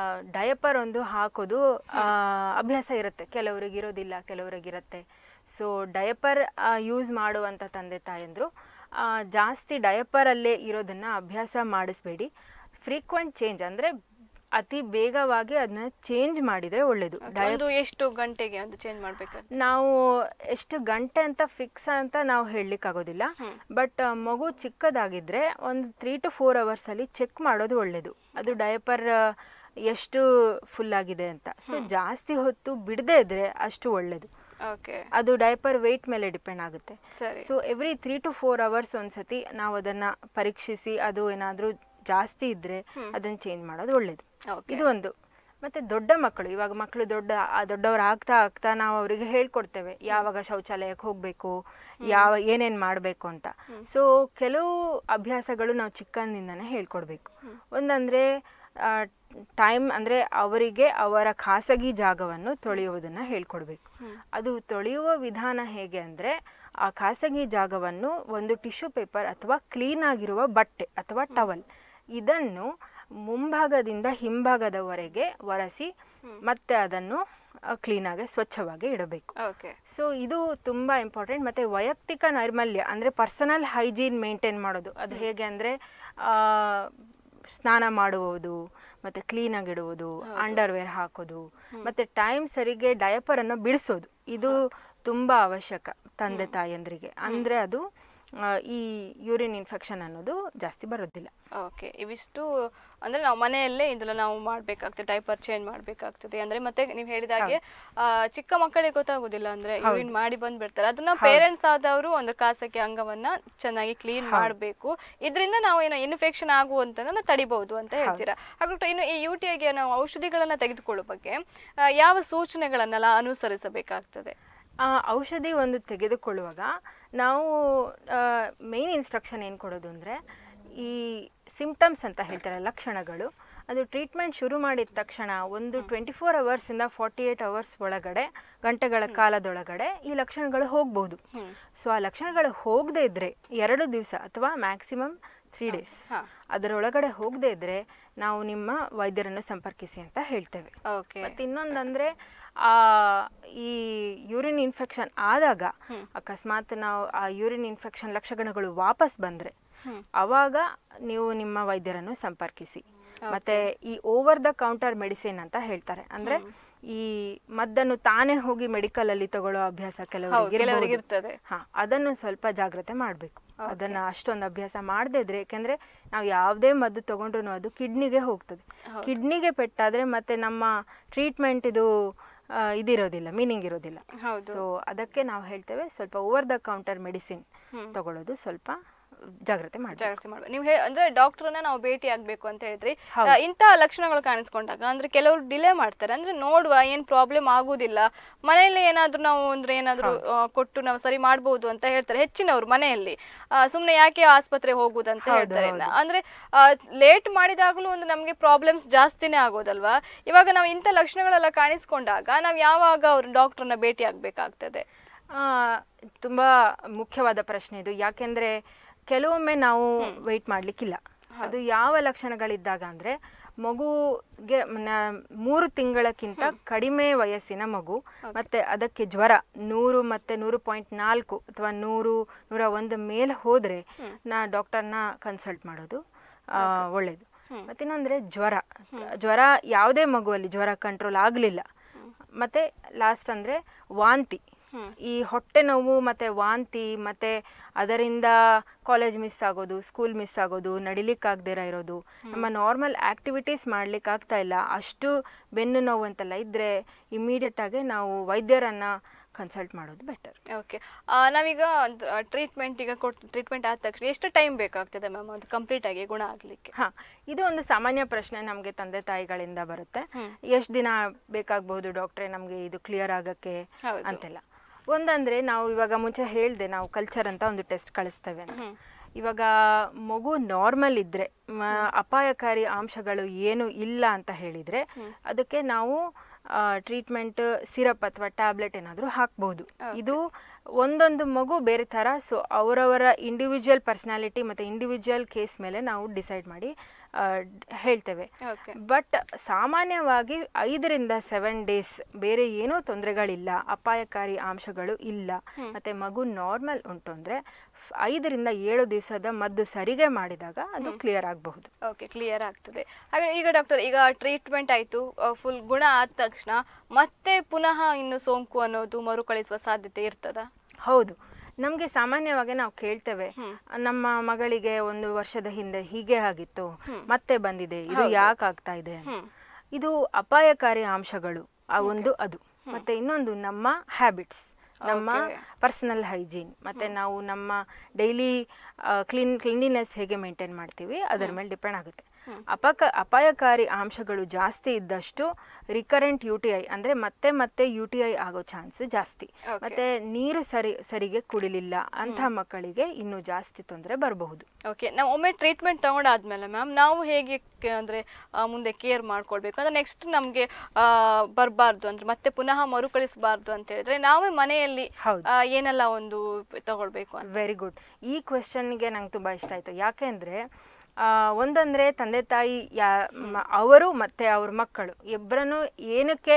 ಡಯಪರ್ ಒಂದು ಹಾಕೋದು ಆ, ಅಭ್ಯಾಸ ಇರುತ್ತೆ ಕೆಲವರಿಗೆ ಇರೋದಿಲ್ಲ ಕೆಲವರಿಗಿರುತ್ತೆ ಸೊ ಡಯಪರ್ ಯೂಸ್ ಮಾಡುವಂಥ ತಂದೆ ತಾಯಂದರು ಜಾಸ್ತಿ ಡಯಪರಲ್ಲೇ ಇರೋದನ್ನ ಅಭ್ಯಾಸ ಮಾಡಿಸ್ಬೇಡಿ ಫ್ರೀಕ್ವೆಂಟ್ ಚೇಂಜ್ ಅಂದರೆ ಅತಿ ಬೇಗವಾಗಿ ಅದನ್ನ ಚೇಂಜ್ ಮಾಡಿದರೆ ಒಳ್ಳೆಯದು ಒಂದು ಎಷ್ಟು ಗಂಟೆಗೆ ಒಂದು ಚೇಂಜ್ ಮಾಡ್ಬೇಕಾಗ್ತದೆ ನಾವು ಎಷ್ಟು ಗಂಟೆ ಅಂತ ಫಿಕ್ಸ್ ಅಂತ ನಾವು ಹೇಳಲಿಕ್ಕಾಗೋದಿಲ್ಲ ಬಟ್ ಮಗು ಚಿಕ್ಕದಾಗಿದ್ರೆ ಒಂದು ತ್ರೀ ಟು ಫೋರ್ ಅವರ್ಸಲ್ಲಿ ಚೆಕ್ ಮಾಡೋದು ಒಳ್ಳೆಯದು ಅದು ಡಯಪರ್ ಎಷ್ಟು ಫುಲ್ ಆಗಿದೆ ಅಂತ ಸೊ ಜಾಸ್ತಿ ಹೊತ್ತು ಬಿಡದೇ ಇದ್ರೆ ಅಷ್ಟು ಒಳ್ಳೆಯದು ಓಕೆ ಅದು ಡೈಪರ್ ವೆಯ್ಟ್ ಮೇಲೆ ಡಿಪೆಂಡ್ ಆಗುತ್ತೆ ಸರಿ so every three to four hours ಒಂದ್ಸತಿ ನಾವು ಅದನ್ನ ಪರೀಕ್ಷಿಸಿ ಅದು ಏನಾದರೂ ಜಾಸ್ತಿ ಇದ್ರೆ ಅದನ್ನ ಚೇಂಜ್ ಮಾಡೋದು ಒಳ್ಳೇದು Okay. ಇದು ಒಂದು ಮತ್ತೆ ದೊಡ್ಡ ಮಕ್ಕಳು ಇವಾಗ ಮಕ್ಕಳು ದೊಡ್ಡ ಆ ದೊಡ್ಡವರು ಆಗ್ತಾ ಆಗ್ತಾ ನಾವು ಅವರಿಗೆ ಹೇಳ್ಕೊಡ್ತೇವೆ ಯಾವಾಗ ಶೌಚಾಲಯಕ್ಕೆ ಹೋಗಬೇಕು ಯಾವ ಏನೇನು ಮಾಡಬೇಕು ಅಂತ ಸೊ ಕೆಲವು ಅಭ್ಯಾಸಗಳು ನಾವು ಚಿಕ್ಕಂದಿಂದನೇ ಹೇಳ್ಕೊಡ್ಬೇಕು ಒಂದಂದ್ರೆ ಟೈಮ್ ಅಂದರೆ ಅವರಿಗೆ ಅವರ ಖಾಸಗಿ ಜಾಗವನ್ನು ತೊಳೆಯುವುದನ್ನು ಹೇಳ್ಕೊಡ್ಬೇಕು ಅದು ತೊಳೆಯುವ ವಿಧಾನ ಹೇಗೆ ಅಂದರೆ ಆ ಖಾಸಗಿ ಜಾಗವನ್ನು ಒಂದು ಟಿಶ್ಯೂ ಪೇಪರ್ ಅಥವಾ ಕ್ಲೀನ್ ಆಗಿರುವ ಬಟ್ಟೆ ಅಥವಾ ಟವಲ್ ಇದನ್ನು ಮುಂಭಾಗದಿಂದ ಹಿಂಭಾಗದವರೆಗೆ ಒರೆಸಿ ಮತ್ತೆ ಅದನ್ನು ಕ್ಲೀನಾಗಿ ಸ್ವಚ್ಛವಾಗಿ ಇಡಬೇಕು ಓಕೆ ಸೊ ಇದು ತುಂಬ ಇಂಪಾರ್ಟೆಂಟ್ ಮತ್ತು ವೈಯಕ್ತಿಕ ನೈರ್ಮಲ್ಯ ಅಂದರೆ ಪರ್ಸನಲ್ ಹೈಜೀನ್ ಮೇಂಟೈನ್ ಮಾಡೋದು ಅದು ಹೇಗೆ ಅಂದರೆ ಸ್ನಾನ ಮಾಡುವುದು ಮತ್ತು ಕ್ಲೀನಾಗಿ ಇಡುವುದು ಅಂಡರ್ವೇರ್ ಹಾಕೋದು ಮತ್ತು ಟೈಮ್ ಸರಿಗೆ ಡಯಪರನ್ನು ಬಿಡಿಸೋದು ಇದು ತುಂಬ ಅವಶ್ಯಕ ತಂದೆ ತಾಯಂದ್ರಿಗೆ ಅಂದರೆ ಅದು ಆ, ಈ ಯೂರಿನ್ ಇನ್ಫೆಕ್ಷನ್ ಅನ್ನೋದು ಜಾಸ್ತಿ ಬರೋದಿಲ್ಲ ಓಕೆ ಇವಿಷ್ಟು ಅಂದ್ರೆ ನಾವು ಮನೆಯಲ್ಲೇ ಇದೆಲ್ಲ ನಾವು ಮಾಡ್ಬೇಕಾಗ್ತದೆ ಡೈಪರ್ ಚೇಂಜ್ ಮಾಡ್ಬೇಕಾಗ್ತದೆ ಅಂದ್ರೆ ಮತ್ತೆ ನೀವು ಹೇಳಿದ ಹಾಗೆ ಆ, ಚಿಕ್ಕ ಮಕ್ಕಳಿಗೆ ಗೊತ್ತಾಗೋದಿಲ್ಲ ಅಂದ್ರೆ ಯೂರಿನ್ ಮಾಡಿ ಬಂದ್ಬಿಡ್ತಾರೆ ಅದನ್ನ ಪೇರೆಂಟ್ಸ್ ಆದವರು ಒಂದು ಖಾಸಗಿ ಅಂಗವನ್ನ ಚೆನ್ನಾಗಿ ಕ್ಲೀನ್ ಮಾಡಬೇಕು ಇದರಿಂದ ನಾವು ಏನೋ ಇನ್ಫೆಕ್ಷನ್ ಆಗುವಂತದನ್ನ ತಡಿಬಹುದು ಅಂತ ಹೇಳ್ತೀರಾ ಹಾಗಾದ್ರೆ ಇನ್ನು ಈ ಯು ಟಿ ಐಗೆ ನಾವು ಔಷಧಿಗಳನ್ನ ತೆಗೆದುಕೊಳ್ಳೋ ಬಗ್ಗೆ ಆ, ಯಾವ ಸೂಚನೆಗಳನ್ನೆಲ್ಲ ಅನುಸರಿಸಬೇಕಾಗ್ತದೆ ಆ, ಔಷಧಿ ಒಂದು ತೆಗೆದುಕೊಳ್ಳುವಾಗ ನಾವು ಮೇನ್ ಇನ್ಸ್ಟ್ರಕ್ಷನ್ ಏನು ಕೊಡೋದು ಅಂದರೆ ಈ ಸಿಂಪ್ಟಮ್ಸ್ ಅಂತ ಹೇಳ್ತಾರೆ ಲಕ್ಷಣಗಳು ಅದು ಟ್ರೀಟ್ಮೆಂಟ್ ಶುರು ಮಾಡಿದ ತಕ್ಷಣ ಒಂದು ಟ್ವೆಂಟಿ ಫೋರ್ ಅವರ್ಸಿಂದ ಫಾರ್ಟಿ ಏಯ್ಟ್ ಅವರ್ಸ್ ಒಳಗಡೆ ಗಂಟೆಗಳ ಕಾಲದೊಳಗಡೆ ಈ ಲಕ್ಷಣಗಳು ಹೋಗ್ಬೋದು ಸೊ ಆ ಲಕ್ಷಣಗಳು ಹೋಗದೇ ಇದ್ದರೆ ಎರಡು ದಿವಸ ಅಥವಾ ಮ್ಯಾಕ್ಸಿಮಮ್ ತ್ರೀ ಡೇಸ್ ಹಾ. ಅದರೊಳಗಡೆ ಹೋಗದೇ ಇದ್ದರೆ ನಾವು ನಿಮ್ಮ ವೈದ್ಯರನ್ನು ಸಂಪರ್ಕಿಸಿ ಅಂತ ಹೇಳ್ತೇವೆ ಓಕೆ ಮತ್ತೆ ಇನ್ನೊಂದಂದ್ರೆ ಆ ಈ ಯೂರಿನ್ ಇನ್ಫೆಕ್ಷನ್ ಆದಾಗ ಅಕಸ್ಮಾತ್ ನಾವು ಆ ಯೂರಿನ್ ಇನ್ಫೆಕ್ಷನ್ ಲಕ್ಷಣಗಳು ವಾಪಸ್ ಬಂದ್ರೆ ಅವಾಗ ನೀವು ನಿಮ್ಮ ವೈದ್ಯರನ್ನು ಸಂಪರ್ಕಿಸಿ ಮತ್ತೆ ಈ ಓವರ್ ದ ಕೌಂಟರ್ ಮೆಡಿಸಿನ್ ಅಂತ ಹೇಳ್ತಾರೆ ಅಂದ್ರೆ ಈ ಮದ್ದನ್ನು ತಾನೇ ಹೋಗಿ ಮೆಡಿಕಲ್ ಅಲ್ಲಿ ತಗೊಳ್ಳೋ ಅಭ್ಯಾಸ ಹೌದು, ಕೆಲವರಿಗೆ ಕೆಲವರಿಗೆ ಇರ್ತದೆ. ಹಾ ಅದನ್ನು ಸ್ವಲ್ಪ ಜಾಗ್ರತೆ ಮಾಡಬೇಕು ಅದನ್ನು ಅಷ್ಟೊಂದು ಅಭ್ಯಾಸ ಮಾಡದೇ ಇದ್ರೆ ಯಾಕೆಂದರೆ ನಾವು ಯಾವುದೇ ಮದ್ದು ತೊಗೊಂಡ್ರು ಅದು ಕಿಡ್ನಿಗೆ ಹೋಗ್ತದೆ ಕಿಡ್ನಿಗೆ ಪೆಟ್ಟಾದರೆ ಮತ್ತೆ ನಮ್ಮ ಟ್ರೀಟ್ಮೆಂಟ್ ಇದು ಆ, ಇದಿರೋದಿಲ್ಲ ಮೀನಿಂಗ್ ಇರೋದಿಲ್ಲ ಸೊ ಅದಕ್ಕೆ ನಾವು ಹೇಳ್ತೇವೆ ಸ್ವಲ್ಪ ಓವರ್ ದ ಕೌಂಟರ್ ಮೆಡಿಸಿನ್ ತಗೊಳ್ಳೋದು ಸ್ವಲ್ಪ ಜಾಗ್ರತೆ ಮಾಡಿ ಜಾಗ್ರತೆ ಮಾಡ್ಬೇಕು ನೀವು ಹೇ- ಅಂದ್ರೆ ಡಾಕ್ಟರ್ನ ನಾವು ಭೇಟಿ ಆಗ್ಬೇಕು ಅಂತ ಹೇಳಿದ್ರಿ ಆ, ಇಂತಹ ಲಕ್ಷಣಗಳು ಕಾಣಿಸ್ಕೊಂಡಾಗ ಅಂದ್ರೆ ಕೆಲವರು ಡಿಲೇ ಮಾಡ್ತಾರೆ ಅಂದ್ರೆ ನೋಡುವ ಏನ್ ಪ್ರಾಬ್ಲಮ್ ಆಗುದಿಲ್ಲ ಮನೆಯಲ್ಲಿ ಏನಾದ್ರೂ ನಾವು ಅಂದ್ರೆ ಏನಾದ್ರೂ ಆ, ಕೊಟ್ಟು ನಾವು ಸರಿ ಮಾಡ್ಬೋದು ಅಂತ ಹೇಳ್ತಾರೆ ಹೆಚ್ಚಿನವರು ಮನೆಯಲ್ಲಿ ಆ, ಸುಮ್ನೆ ಯಾಕೆ ಆಸ್ಪತ್ರೆಗೆ ಹೋಗುದು ಅಂತ ಹೇಳ್ತಾರೆ ಅಂದ್ರೆ ಲೇಟ್ ಮಾಡಿದಾಗಲೂ ಒಂದು ನಮ್ಗೆ ಪ್ರಾಬ್ಲಮ್ಸ್ ಜಾಸ್ತಿನೇ ಆಗೋದಲ್ವಾ ಇವಾಗ ನಾವು ಇಂಥ ಲಕ್ಷಣಗಳೆಲ್ಲ ಕಾಣಿಸ್ಕೊಂಡಾಗ ನಾವು ಯಾವಾಗ ಅವ್ರು ಡಾಕ್ಟರ್ನ ಭೇಟಿ ಆಗ್ಬೇಕಾಗ್ತದೆ ಆ, ತುಂಬ ಮುಖ್ಯವಾದ ಪ್ರಶ್ನೆ ಇದು ಯಾಕೆಂದರೆ ಕೆಲವೊಮ್ಮೆ ನಾವು ವೆಯ್ಟ್ ಮಾಡಲಿಕ್ಕಿಲ್ಲ ಅದು ಯಾವ ಲಕ್ಷಣಗಳಿದ್ದಾಗ ಅಂದರೆ ಮಗುಗೆ ನ- ಮೂರು ತಿಂಗಳಕ್ಕಿಂತ ಕಡಿಮೆ ವಯಸ್ಸಿನ ಮಗು ಮತ್ತು ಅದಕ್ಕೆ ಜ್ವರ ನೂರು ಮತ್ತು ನೂರು ಪಾಯಿಂಟ್ ನಾಲ್ಕು ಅಥವಾ ನೂರು ನೂರ ಒಂದು ಮೇಲೆ ಹೋದರೆ ನಾ ಡಾಕ್ಟರ್ನ ಕನ್ಸಲ್ಟ್ ಮಾಡೋದು ಆ, ಒಳ್ಳೆಯದು ಮತ್ತಿನ್ನೊಂದರೆ ಜ್ವರ ಜ್ವರ ಯಾವುದೇ ಮಗುವಲ್ಲಿ ಜ್ವರ ಕಂಟ್ರೋಲ್ ಆಗಲಿಲ್ಲ ಮತ್ತು ಲಾಸ್ಟ್ ಅಂದರೆ ವಾಂತಿ ಈ ಹೊಟ್ಟೆ ನೋವು ಮತ್ತು ವಾಂತಿ ಮತ್ತು ಅದರಿಂದ ಕಾಲೇಜ್ ಮಿಸ್ ಆಗೋದು ಸ್ಕೂಲ್ ಮಿಸ್ ಆಗೋದು ನಡಿಲಿಕ್ಕಾಗದಿರ ಇರೋದು ನಮ್ಮ ನಾರ್ಮಲ್ ಆ್ಯಕ್ಟಿವಿಟೀಸ್ ಮಾಡ್ಲಿಕ್ಕೆ ಆಗ್ತಾ ಇಲ್ಲ ಅಷ್ಟು ಬೆನ್ನು ನೋವು ಅಂತೆಲ್ಲ ಇದ್ದರೆ ಇಮಿಡಿಯೇಟಾಗಿ ನಾವು ವೈದ್ಯರನ್ನು ಕನ್ಸಲ್ಟ್ ಮಾಡೋದು ಬೆಟರ್ ಓಕೆ ನಾವೀಗ ಟ್ರೀಟ್ಮೆಂಟ್ ಈಗ ಕೊಟ್ಟು ಟ್ರೀಟ್ಮೆಂಟ್ ಆದ ತಕ್ಷಣ ಎಷ್ಟು ಟೈಮ್ ಬೇಕಾಗ್ತದೆ ಮ್ಯಾಮ್ ಅದು ಕಂಪ್ಲೀಟ್ ಆಗಿ ಗುಣ ಆಗಲಿಕ್ಕೆ ಹಾಂ ಇದು ಒಂದು ಸಾಮಾನ್ಯ ಪ್ರಶ್ನೆ ನಮಗೆ ತಂದೆ ತಾಯಿಗಳಿಂದ ಬರುತ್ತೆ ಎಷ್ಟು ದಿನ ಬೇಕಾಗಬಹುದು ಡಾಕ್ಟ್ರೆ ನಮಗೆ ಇದು ಕ್ಲಿಯರ್ ಆಗೋಕ್ಕೆ ಹೌದು. ಅಂತೆಲ್ಲ ಒಂದಂದ್ರೆ ನಾವು ಇವಾಗ ಮುಂಚೆ ಹೇಳಿದೆ ನಾವು ಕಲ್ಚರ್ ಅಂತ ಒಂದು ಟೆಸ್ಟ್ ಕಳಿಸ್ತೇವೆ ಅಂತ ಇವಾಗ ಮಗು ನಾರ್ಮಲ್ ಇದ್ರೆ ಮ- ಅಪಾಯಕಾರಿ ಅಂಶಗಳು ಏನು ಇಲ್ಲ ಅಂತ ಹೇಳಿದ್ರೆ ಅದಕ್ಕೆ ನಾವು ಟ್ರೀಟ್ಮೆಂಟ್ ಸಿರಪ್ ಅಥವಾ ಟ್ಯಾಬ್ಲೆಟ್ ಏನಾದರೂ ಹಾಕ್ಬೋದು ಇದು ಒಂದೊಂದು ಮಗು ಬೇರೆ ಥರ ಸೊ ಅವರವರ ಇಂಡಿವಿಜುವಲ್ ಪರ್ಸ್ನಾಲಿಟಿ ಮತ್ತು ಇಂಡಿವಿಜುವಲ್ ಕೇಸ್ ಮೇಲೆ ನಾವು ಡಿಸೈಡ್ ಮಾಡಿ ಆ, ಡ್- ಹೇಳ್ತೇವೆ ಓಕೆ ಬಟ್ ಸಾಮಾನ್ಯವಾಗಿ ಐದರಿಂದ ಸೆವೆನ್ ಡೇಸ್ ಬೇರೆ ಏನೂ ತೊಂದರೆಗಳಿಲ್ಲ ಅಪಾಯಕಾರಿ ಅಂಶಗಳು ಇಲ್ಲ ಮತ್ತೆ ಮಗು ನಾರ್ಮಲ್ ಉಂಟು ಅಂದರೆ ಐದರಿಂದ ಏಳು ದಿವಸದ ಮದ್ದು ಸರಿಗೆ ಮಾಡಿದಾಗ ಅದು ಕ್ಲಿಯರ್ ಆಗಬಹುದು ಓಕೆ ಕ್ಲಿಯರ್ ಆಗ್ತದೆ ಹಾಗೆ ಈಗ ಡಾಕ್ಟರ್ ಈಗ ಟ್ರೀಟ್ಮೆಂಟ್ ಆಯಿತು ಫುಲ್ ಗುಣ ಆದ ತಕ್ಷಣ ಮತ್ತೆ ಪುನಃ ಇನ್ನು ಸೋಂಕು ಅನ್ನೋದು ಮರುಕಳಿಸುವ ಸಾಧ್ಯತೆ ಇರ್ತದ ಹೌದು ನಮಗೆ ಸಾಮಾನ್ಯವಾಗಿ ನಾವು ಕೇಳ್ತೇವೆ ನಮ್ಮ ಮಗಳಿಗೆ ಒಂದು ವರ್ಷದ ಹಿಂದೆ ಹೀಗೆ ಆಗಿತ್ತು ಮತ್ತೆ ಬಂದಿದೆ ಇದು ಯಾಕೆ ಆಗ್ತಾ ಇದೆ ಅಂತ. ಇದು ಅಪಾಯಕಾರಿ ಅಂಶಗಳು ಆ ಒಂದು ಅದು ಮತ್ತೆ ಇನ್ನೊಂದು ನಮ್ಮ ಹ್ಯಾಬಿಟ್ಸ್ ನಮ್ಮ ಪರ್ಸನಲ್ ಹೈಜೀನ್ ಮತ್ತೆ ನಾವು ನಮ್ಮ ಡೈಲಿ ಕ್ಲೀನ್ ಕ್ಲೀನಿನೆಸ್ ಹೇಗೆ ಮೇಂಟೈನ್ ಮಾಡ್ತೀವಿ ಅದರ ಮೇಲೆ ಡಿಪೆಂಡ್ ಆಗುತ್ತೆ ಅಪಕ ಅಪಾಯಕಾರಿ ಅಂಶಗಳು ಜಾಸ್ತಿ ಇದ್ದಷ್ಟು ರಿಕರೆಂಟ್ ಯು ಟಿ ಐ ಅಂದರೆ ಮತ್ತೆ ಮತ್ತೆ ಯು ಟಿ ಐ ಆಗೋ ಚಾನ್ಸ್ ಜಾಸ್ತಿ ಮತ್ತೆ ನೀರು ಸರಿ ಸರಿಗೆ ಕುಡಿಲಿಲ್ಲ ಅಂಥ ಮಕ್ಕಳಿಗೆ ಇನ್ನೂ ಜಾಸ್ತಿ ತೊಂದರೆ ಬರಬಹುದು ಓಕೆ ನಾವು ಒಮ್ಮೆ ಟ್ರೀಟ್ಮೆಂಟ್ ತಗೊಂಡಾದ್ಮೇಲೆ ಮ್ಯಾಮ್ ನಾವು ಹೇಗೆ ಕೆ- ಅಂದ್ರೆ ಆ, ಮುಂದೆ ಕೇರ್ ಮಾಡ್ಕೊಳ್ಬೇಕು ಅಂದ್ರೆ ನೆಕ್ಸ್ಟ್ ನಮಗೆ ಬರಬಾರ್ದು ಅಂದ್ರೆ ಮತ್ತೆ ಪುನಃ ಮರುಕಳಿಸಬಾರ್ದು ಅಂತ ಹೇಳಿದ್ರೆ ನಾವೇ ಮನೆಯಲ್ಲಿ ಹೌದು. ಆ, ಏನೆಲ್ಲ ಒಂದು ತಗೊಳ್ಬೇಕು ಅಂತ ವೆರಿ ಗುಡ್ ಈ ಕ್ವೆಶನ್ಗೆ ನಂಗೆ ತುಂಬ ಇಷ್ಟ ಆಯಿತು ಯಾಕೆಂದರೆ ಒಂದಂದರೆ ತಂದೆ ತಾಯಿ ಯಾ ಮ- ಅವರು ಮತ್ತು ಅವ್ರ ಮಕ್ಕಳು ಇಬ್ಬರನ್ನು ಏನಕ್ಕೆ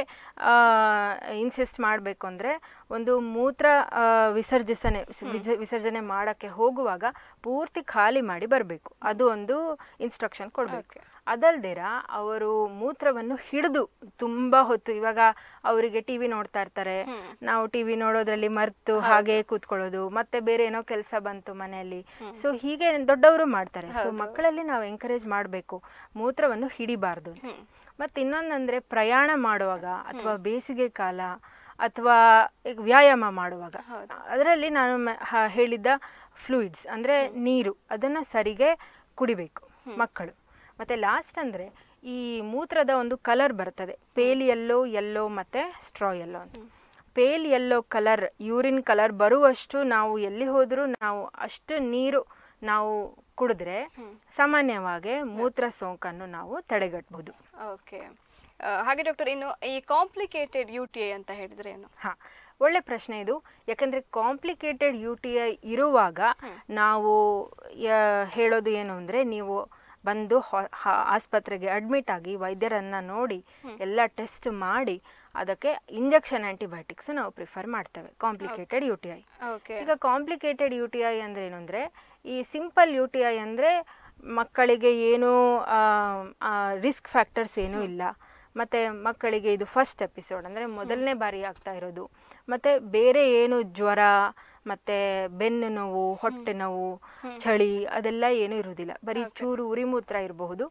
ಇನ್ಸಿಸ್ಟ್ ಮಾಡಬೇಕು ಅಂದರೆ ಒಂದು ಮೂತ್ರ ಆ, ವಿಸರ್ಜಿಸನೆ ವಿಜ- ವಿಸರ್ಜನೆ ಮಾಡೋಕ್ಕೆ ಹೋಗುವಾಗ ಪೂರ್ತಿ ಖಾಲಿ ಮಾಡಿ ಬರಬೇಕು ಅದು ಒಂದು ಇನ್ಸ್ಟ್ರಕ್ಷನ್ ಕೊಡಬೇಕು ಅದಲ್ದಿರ ಅವರು ಮೂತ್ರವನ್ನು ಹಿಡಿದು ತುಂಬ ಹೊತ್ತು ಇವಾಗ ಅವರಿಗೆ ಟಿ ವಿ ನೋಡ್ತಾ ಇರ್ತಾರೆ ನಾವು ಟಿ ವಿ ನೋಡೋದ್ರಲ್ಲಿ ಮರ್ತು ಹಾಗೆ ಕೂತ್ಕೊಳ್ಳೋದು ಮತ್ತೆ ಬೇರೆ ಏನೋ ಕೆಲಸ ಬಂತು ಮನೆಯಲ್ಲಿ ಸೊ ಹೀಗೆ ದೊಡ್ಡವರು ಮಾಡ್ತಾರೆ ಸೊ ಮಕ್ಕಳಲ್ಲಿ ನಾವು ಎಂಕರೇಜ್ ಮಾಡಬೇಕು ಮೂತ್ರವನ್ನು ಹಿಡಿಬಾರ್ದು ಮತ್ತು ಇನ್ನೊಂದಂದ್ರೆ ಪ್ರಯಾಣ ಮಾಡುವಾಗ ಅಥವಾ ಬೇಸಿಗೆ ಕಾಲ ಅಥವಾ ಈಗ ವ್ಯಾಯಾಮ ಮಾಡುವಾಗ ಅದರಲ್ಲಿ ನಾನು ಮ- ಹ- ಹೇಳಿದ್ದ ಫ್ಲೂಯಿಡ್ಸ್ ಅಂದರೆ ನೀರು ಅದನ್ನು ಸರಿಗೆ ಕುಡಿಬೇಕು ಮಕ್ಕಳು ಮತ್ತು ಲಾಸ್ಟ್ ಅಂದರೆ ಈ ಮೂತ್ರದ ಒಂದು ಕಲರ್ ಬರ್ತದೆ ಪೇಲ್ ಯೆಲ್ಲೋ ಯೆಲ್ಲೋ ಮತ್ತು ಸ್ಟ್ರಾ ಯೆಲ್ಲೋ ಅಂತ pale yellow colour urine colour ಬರುವಷ್ಟು ನಾವು ಎಲ್ಲಿ ಹೋದರೂ ನಾವು ಅಷ್ಟು ನೀರು ನಾವು ಕುಡಿದ್ರೆ ಸಾಮಾನ್ಯವಾಗಿ ಮೂತ್ರ ಸೋಂಕನ್ನು ನಾವು ತಡೆಗಟ್ಟಬಹುದು ಓಕೆ ಹಾಗೆ ಡಾಕ್ಟರ್ ಇನ್ನು ಈ ಕಾಂಪ್ಲಿಕೇಟೆಡ್ ಯು ಟಿ ಐ ಅಂತ ಹೇಳಿದ್ರೆ ಏನು ಹಾಂ ಒಳ್ಳೆ ಪ್ರಶ್ನೆ ಇದು ಯಾಕಂದರೆ ಕಾಂಪ್ಲಿಕೇಟೆಡ್ ಯು ಟಿ ಐ ಇರುವಾಗ ನಾವು ಯ- ಹೇಳೋದು ಏನು ಅಂದರೆ ನೀವು ಬಂದು ಹಾ- ಹಾ- ಆಸ್ಪತ್ರೆಗೆ ಅಡ್ಮಿಟ್ ಆಗಿ ವೈದ್ಯರನ್ನು ನೋಡಿ ಎಲ್ಲ ಟೆಸ್ಟ್ ಮಾಡಿ ಅದಕ್ಕೆ ಇಂಜೆಕ್ಷನ್ ಆ್ಯಂಟಿಬಯೋಟಿಕ್ಸ್ ನಾವು ಪ್ರಿಫರ್ ಮಾಡ್ತೇವೆ complicated U T I okay ಈಗ ಕಾಂಪ್ಲಿಕೇಟೆಡ್ ಯು ಟಿ ಐ ಅಂದರೆ ಏನು ಅಂದರೆ ಈ ಸಿಂಪಲ್ ಯು ಟಿ ಐ ಅಂದರೆ ಮಕ್ಕಳಿಗೆ ಏನೂ ರಿಸ್ಕ್ ಫ್ಯಾಕ್ಟರ್ಸ್ ಏನೂ ಇಲ್ಲ ಮತ್ತು ಮಕ್ಕಳಿಗೆ ಇದು ಫಸ್ಟ್ ಎಪಿಸೋಡ್ ಅಂದರೆ ಮೊದಲನೇ ಬಾರಿ ಆಗ್ತಾ ಇರೋದು ಮತ್ತು ಬೇರೆ ಏನು ಜ್ವರ ಮತ್ತೆ ಬೆನ್ನು ನೋವು ಹೊಟ್ಟೆ ನೋವು ಚಳಿ ಅದೆಲ್ಲ ಏನೂ ಇರುವುದಿಲ್ಲ ಬರೀ ಚೂರು ಉರಿಮೂತ್ರ ಇರಬಹುದು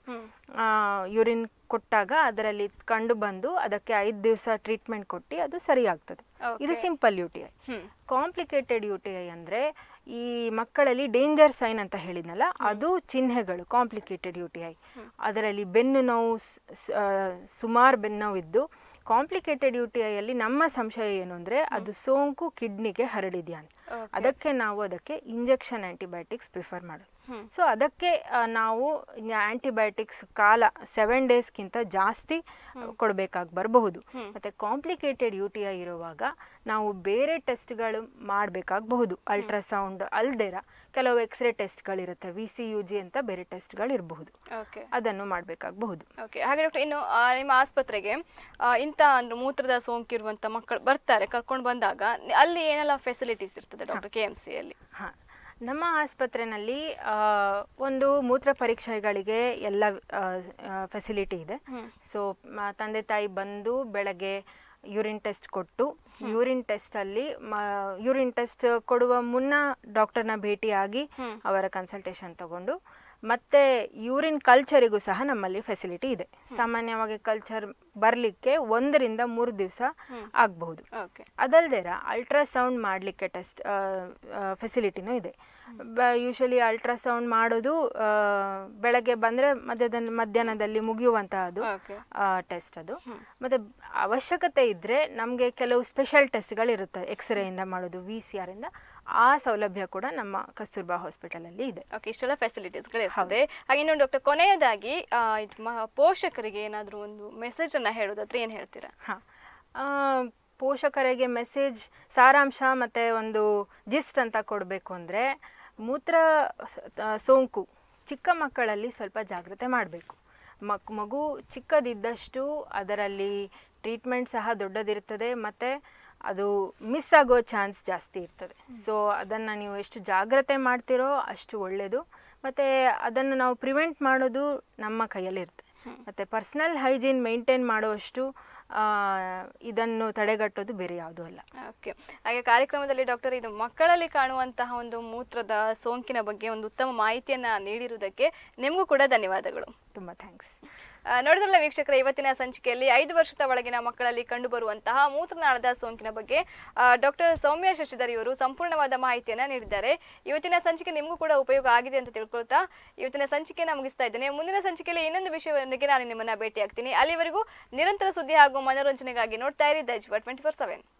ಯೂರಿನ್ ಕೊಟ್ಟಾಗ ಅದರಲ್ಲಿ ಕಂಡು ಬಂದು ಅದಕ್ಕೆ ಐದು ದಿವಸ ಟ್ರೀಟ್ಮೆಂಟ್ ಕೊಟ್ಟು ಅದು ಸರಿ ಆಗ್ತದೆ ಇದು ಸಿಂಪಲ್ ಯು ಟಿ ಐ ಹ್ಮ್. ಕಾಂಪ್ಲಿಕೇಟೆಡ್ ಯು ಟಿ ಐ ಅಂದರೆ ಈ ಮಕ್ಕಳಲ್ಲಿ ಡೇಂಜರ್ ಸೈನ್ ಅಂತ ಹೇಳಿದ್ನಲ್ಲ ಅದು ಚಿಹ್ನೆಗಳು ಕಾಂಪ್ಲಿಕೇಟೆಡ್ ಯು ಟಿ ಐ ಅದರಲ್ಲಿ ಬೆನ್ನು ನೋವು ಸುಮಾರು ಬೆನ್ನು ನೋವು ಇದ್ದು ಕಾಂಪ್ಲಿಕೇಟೆಡ್ ಯು ಟಿ ಐಯಲ್ಲಿ ನಮ್ಮ ಸಂಶಯ ಏನು ಅಂದರೆ ಅದು ಸೋಂಕು ಕಿಡ್ನಿಗೆ ಹರಡಿದೆಯಾ ಅಂತ ಅದಕ್ಕೆ ನಾವು ಅದಕ್ಕೆ ಇಂಜೆಕ್ಷನ್ ಆ್ಯಂಟಿಬಯೋಟಿಕ್ಸ್ ಪ್ರಿಫರ್ ಮಾಡೋದು ಸೊ ಅದಕ್ಕೆ ಆ, ನಾವು ಆ್ಯಂಟಿಬಯೋಟಿಕ್ಸ್ ಕಾಲ ಸೆವೆನ್ ಡೇಸ್ಗಿಂತ ಜಾಸ್ತಿ ಕೊಡಬೇಕಾಗಿ ಬರಬಹುದು ಮತ್ತು ಕಾಂಪ್ಲಿಕೇಟೆಡ್ ಯು ಟಿ ಐ ಇರುವಾಗ ನಾವು ಬೇರೆ ಟೆಸ್ಟ್ಗಳು ಮಾಡಬೇಕಾಗಬಹುದು ಅಲ್ಟ್ರಾಸೌಂಡ್ ಅಲ್ದೇರ ಕೆಲವು ಎಕ್ಸ್ರೇ ಟೆಸ್ಟ್ಗಳಿರುತ್ತೆ ವಿ ಸಿ ಯು ಜಿ ಅಂತ ಬೇರೆ ಟೆಸ್ಟ್ಗಳು ಇರಬಹುದು ಓಕೆ ಅದನ್ನು ಮಾಡಬೇಕಾಗಬಹುದು ಓಕೆ ಹಾಗೆ ಡಾಕ್ಟರ್ ಇನ್ನು ಆ, ನಿಮ್ಮ ಆಸ್ಪತ್ರೆಗೆ ಆ, ಇಂಥ ಅಂದ್ರೆ ಮೂತ್ರದ ಸೋಂಕಿರುವಂಥ ಮಕ್ಕಳು ಬರ್ತಾರೆ ಕರ್ಕೊಂಡು ಬಂದಾಗ ನಿ- ಅಲ್ಲಿ ಏನೆಲ್ಲ ಫೆಸಿಲಿಟೀಸ್ ಇರ್ತದೆ ಡಾಕ್ಟರ್ ಕೆ ಎಮ್ ಸಿಯಲ್ಲಿ ಹಾಂ ನಮ್ಮ ಆಸ್ಪತ್ರೆಯಲ್ಲಿ ಆ, ಒಂದು ಮೂತ್ರ ಪರೀಕ್ಷೆಗಳಿಗೆ ಎಲ್ಲ ಫೆಸಿಲಿಟಿ ಇದೆ ಸೊ ತಂದೆ ತಾಯಿ ಬಂದು ಬೆಳಗ್ಗೆ ಯೂರಿನ್ ಟೆಸ್ಟ್ ಕೊಟ್ಟು ಯೂರಿನ್ ಟೆಸ್ಟಲ್ಲಿ ಯೂರಿನ್ ಟೆಸ್ಟ್ ಕೊಡುವ ಮುನ್ನ ಡಾಕ್ಟರ್ನ ಭೇಟಿಯಾಗಿ ಅವರ ಕನ್ಸಲ್ಟೇಷನ್ ತಗೊಂಡು ಮತ್ತೆ ಯೂರಿನ್ ಕಲ್ಚರಿಗೂ ಸಹ ನಮ್ಮಲ್ಲಿ ಫೆಸಿಲಿಟಿ ಇದೆ ಸಾಮಾನ್ಯವಾಗಿ ಕಲ್ಚರ್ ಬರಲಿಕ್ಕೆ ಒಂದರಿಂದ ಮೂರು ದಿವಸ ಆಗಬಹುದು ಓಕೆ ಅದಲ್ದೇರ ಅಲ್ಟ್ರಾಸೌಂಡ್ ಮಾಡಲಿಕ್ಕೆ ಟೆಸ್ಟ್ ಫೆಸಿಲಿಟಿನೂ ಇದೆ ಯೂಶಲಿ ಅಲ್ಟ್ರಾಸೌಂಡ್ ಮಾಡೋದು ಆ, ಬೆಳಗ್ಗೆ ಬಂದರೆ ಮಧ್ಯದ ಮಧ್ಯಾಹ್ನದಲ್ಲಿ ಮುಗಿಯುವಂತಹದ್ದು ಓಕೆ ಟೆಸ್ಟ್ ಅದು ಮತ್ತು ಅವಶ್ಯಕತೆ ಇದ್ದರೆ ನಮಗೆ ಕೆಲವು ಸ್ಪೆಷಲ್ ಟೆಸ್ಟ್ಗಳಿರುತ್ತೆ ಎಕ್ಸ್ರೇಯಿಂದ ಮಾಡೋದು ವಿ ಸಿ ಆರಿಂದ ಆ ಸೌಲಭ್ಯ ಕೂಡ ನಮ್ಮ ಕಸ್ತೂರ್ಬಾ ಹಾಸ್ಪಿಟಲಲ್ಲಿ ಇದೆ ಓಕೆ ಇಷ್ಟೆಲ್ಲ ಫೆಸಿಲಿಟೀಸ್ಗಳು ಇರ್ತದೆ ಹಾಗೆ ಇನ್ನೊಂದು ಡಾಕ್ಟರ್ ಕೊನೆಯದಾಗಿ ಆ, ಇದ್ ಮ- ಪೋಷಕರಿಗೆ ಏನಾದರೂ ಒಂದು ಮೆಸೇಜ್ ಅನ್ನ ಹೇಳೋದಾದ್ರೆ ಏನು ಹೇಳ್ತೀರಾ ಹಾಂ ಪೋಷಕರಿಗೆ ಮೆಸೇಜ್ ಸಾರಾಂಶ ಮತ್ತು ಒಂದು ಜಿಸ್ಟ್ ಅಂತ ಕೊಡಬೇಕು ಅಂದರೆ ಮೂತ್ರ ಸ- ಆ, ಸೋಂಕು ಚಿಕ್ಕ ಮಕ್ಕಳಲ್ಲಿ ಸ್ವಲ್ಪ ಜಾಗ್ರತೆ ಮಾಡಬೇಕು ಮಕ್ ಮಗು ಚಿಕ್ಕದಿದ್ದಷ್ಟು ಅದರಲ್ಲಿ ಟ್ರೀಟ್ಮೆಂಟ್ ಸಹ ದೊಡ್ಡದಿರ್ತದೆ ಮತ್ತು ಅದು ಮಿಸ್ ಆಗೋ ಚಾನ್ಸ್ ಜಾಸ್ತಿ ಇರ್ತದೆ ಸೊ ಅದನ್ನು ನೀವು ಎಷ್ಟು ಜಾಗ್ರತೆ ಮಾಡ್ತೀರೋ ಅಷ್ಟು ಒಳ್ಳೆಯದು ಮತ್ತು ಅದನ್ನು ನಾವು ಪ್ರಿವೆಂಟ್ ಮಾಡೋದು ನಮ್ಮ ಕೈಯಲ್ಲಿರುತ್ತೆ ಮತ್ತು ಪರ್ಸ್ನಲ್ ಹೈಜೀನ್ ಮೇಂಟೈನ್ ಮಾಡುವಷ್ಟು ಆ, ಇದನ್ನು ತಡೆಗಟ್ಟೋದು ಬೇರೆ ಯಾವುದೂ ಅಲ್ಲ ಓಕೆ ಹಾಗೆ ಕಾರ್ಯಕ್ರಮದಲ್ಲಿ ಡಾಕ್ಟರ್ ಇದು ಮಕ್ಕಳಲ್ಲಿ ಕಾಣುವಂತಹ ಒಂದು ಮೂತ್ರದ ಸೋಂಕಿನ ಬಗ್ಗೆ ಒಂದು ಉತ್ತಮ ಮಾಹಿತಿಯನ್ನ ನೀಡಿರುವುದಕ್ಕೆ ನಿಮಗೂ ಕೂಡ ಧನ್ಯವಾದಗಳು ತುಂಬ ಥ್ಯಾಂಕ್ಸ್ ಆ, ನೋಡಿದ್ರಲ್ಲ ವೀಕ್ಷಕರ ಇವತ್ತಿನ ಸಂಚಿಕೆಯಲ್ಲಿ ಐದು ವರ್ಷದ ಒಳಗಿನ ಮಕ್ಕಳಲ್ಲಿ ಕಂಡುಬರುವಂತಹ ಮೂತ್ರನಾಳದ ಸೋಂಕಿನ ಬಗ್ಗೆ ಡಾಕ್ಟರ್ ಸೌಮ್ಯ ಶಶಿಧರ್ ಇವರು ಸಂಪೂರ್ಣವಾದ ಮಾಹಿತಿಯನ್ನ ನೀಡಿದ್ದಾರೆ ಇವತ್ತಿನ ಸಂಚಿಕೆ ನಿಮಗೂ ಕೂಡ ಉಪಯೋಗ ಆಗಿದೆ ಅಂತ ತಿಳ್ಕೊಳ್ತಾ ಇವತ್ತಿನ ಸಂಚಿಕೆನ ಮುಗಿಸ್ತಾ ಇದ್ದೇನೆ ಮುಂದಿನ ಸಂಚಿಕೆಯಲ್ಲಿ ಇನ್ನೊಂದು ವಿಷಯವೊಂದಿಗೆ ನಾನು ನಿಮ್ಮನ್ನ ಭೇಟಿಯಾಗ್ತೀನಿ ಅಲ್ಲಿವರೆಗೂ ನಿರಂತರ ಸುದ್ದಿ ಹಾಗೂ ಮನೋರಂಜನೆಗಾಗಿ ನೋಡ್ತಾ ಇರಿ ದೈಜ್ ಟ್ವೆಂಟಿ ಫೋರ್ ಸೆವೆನ್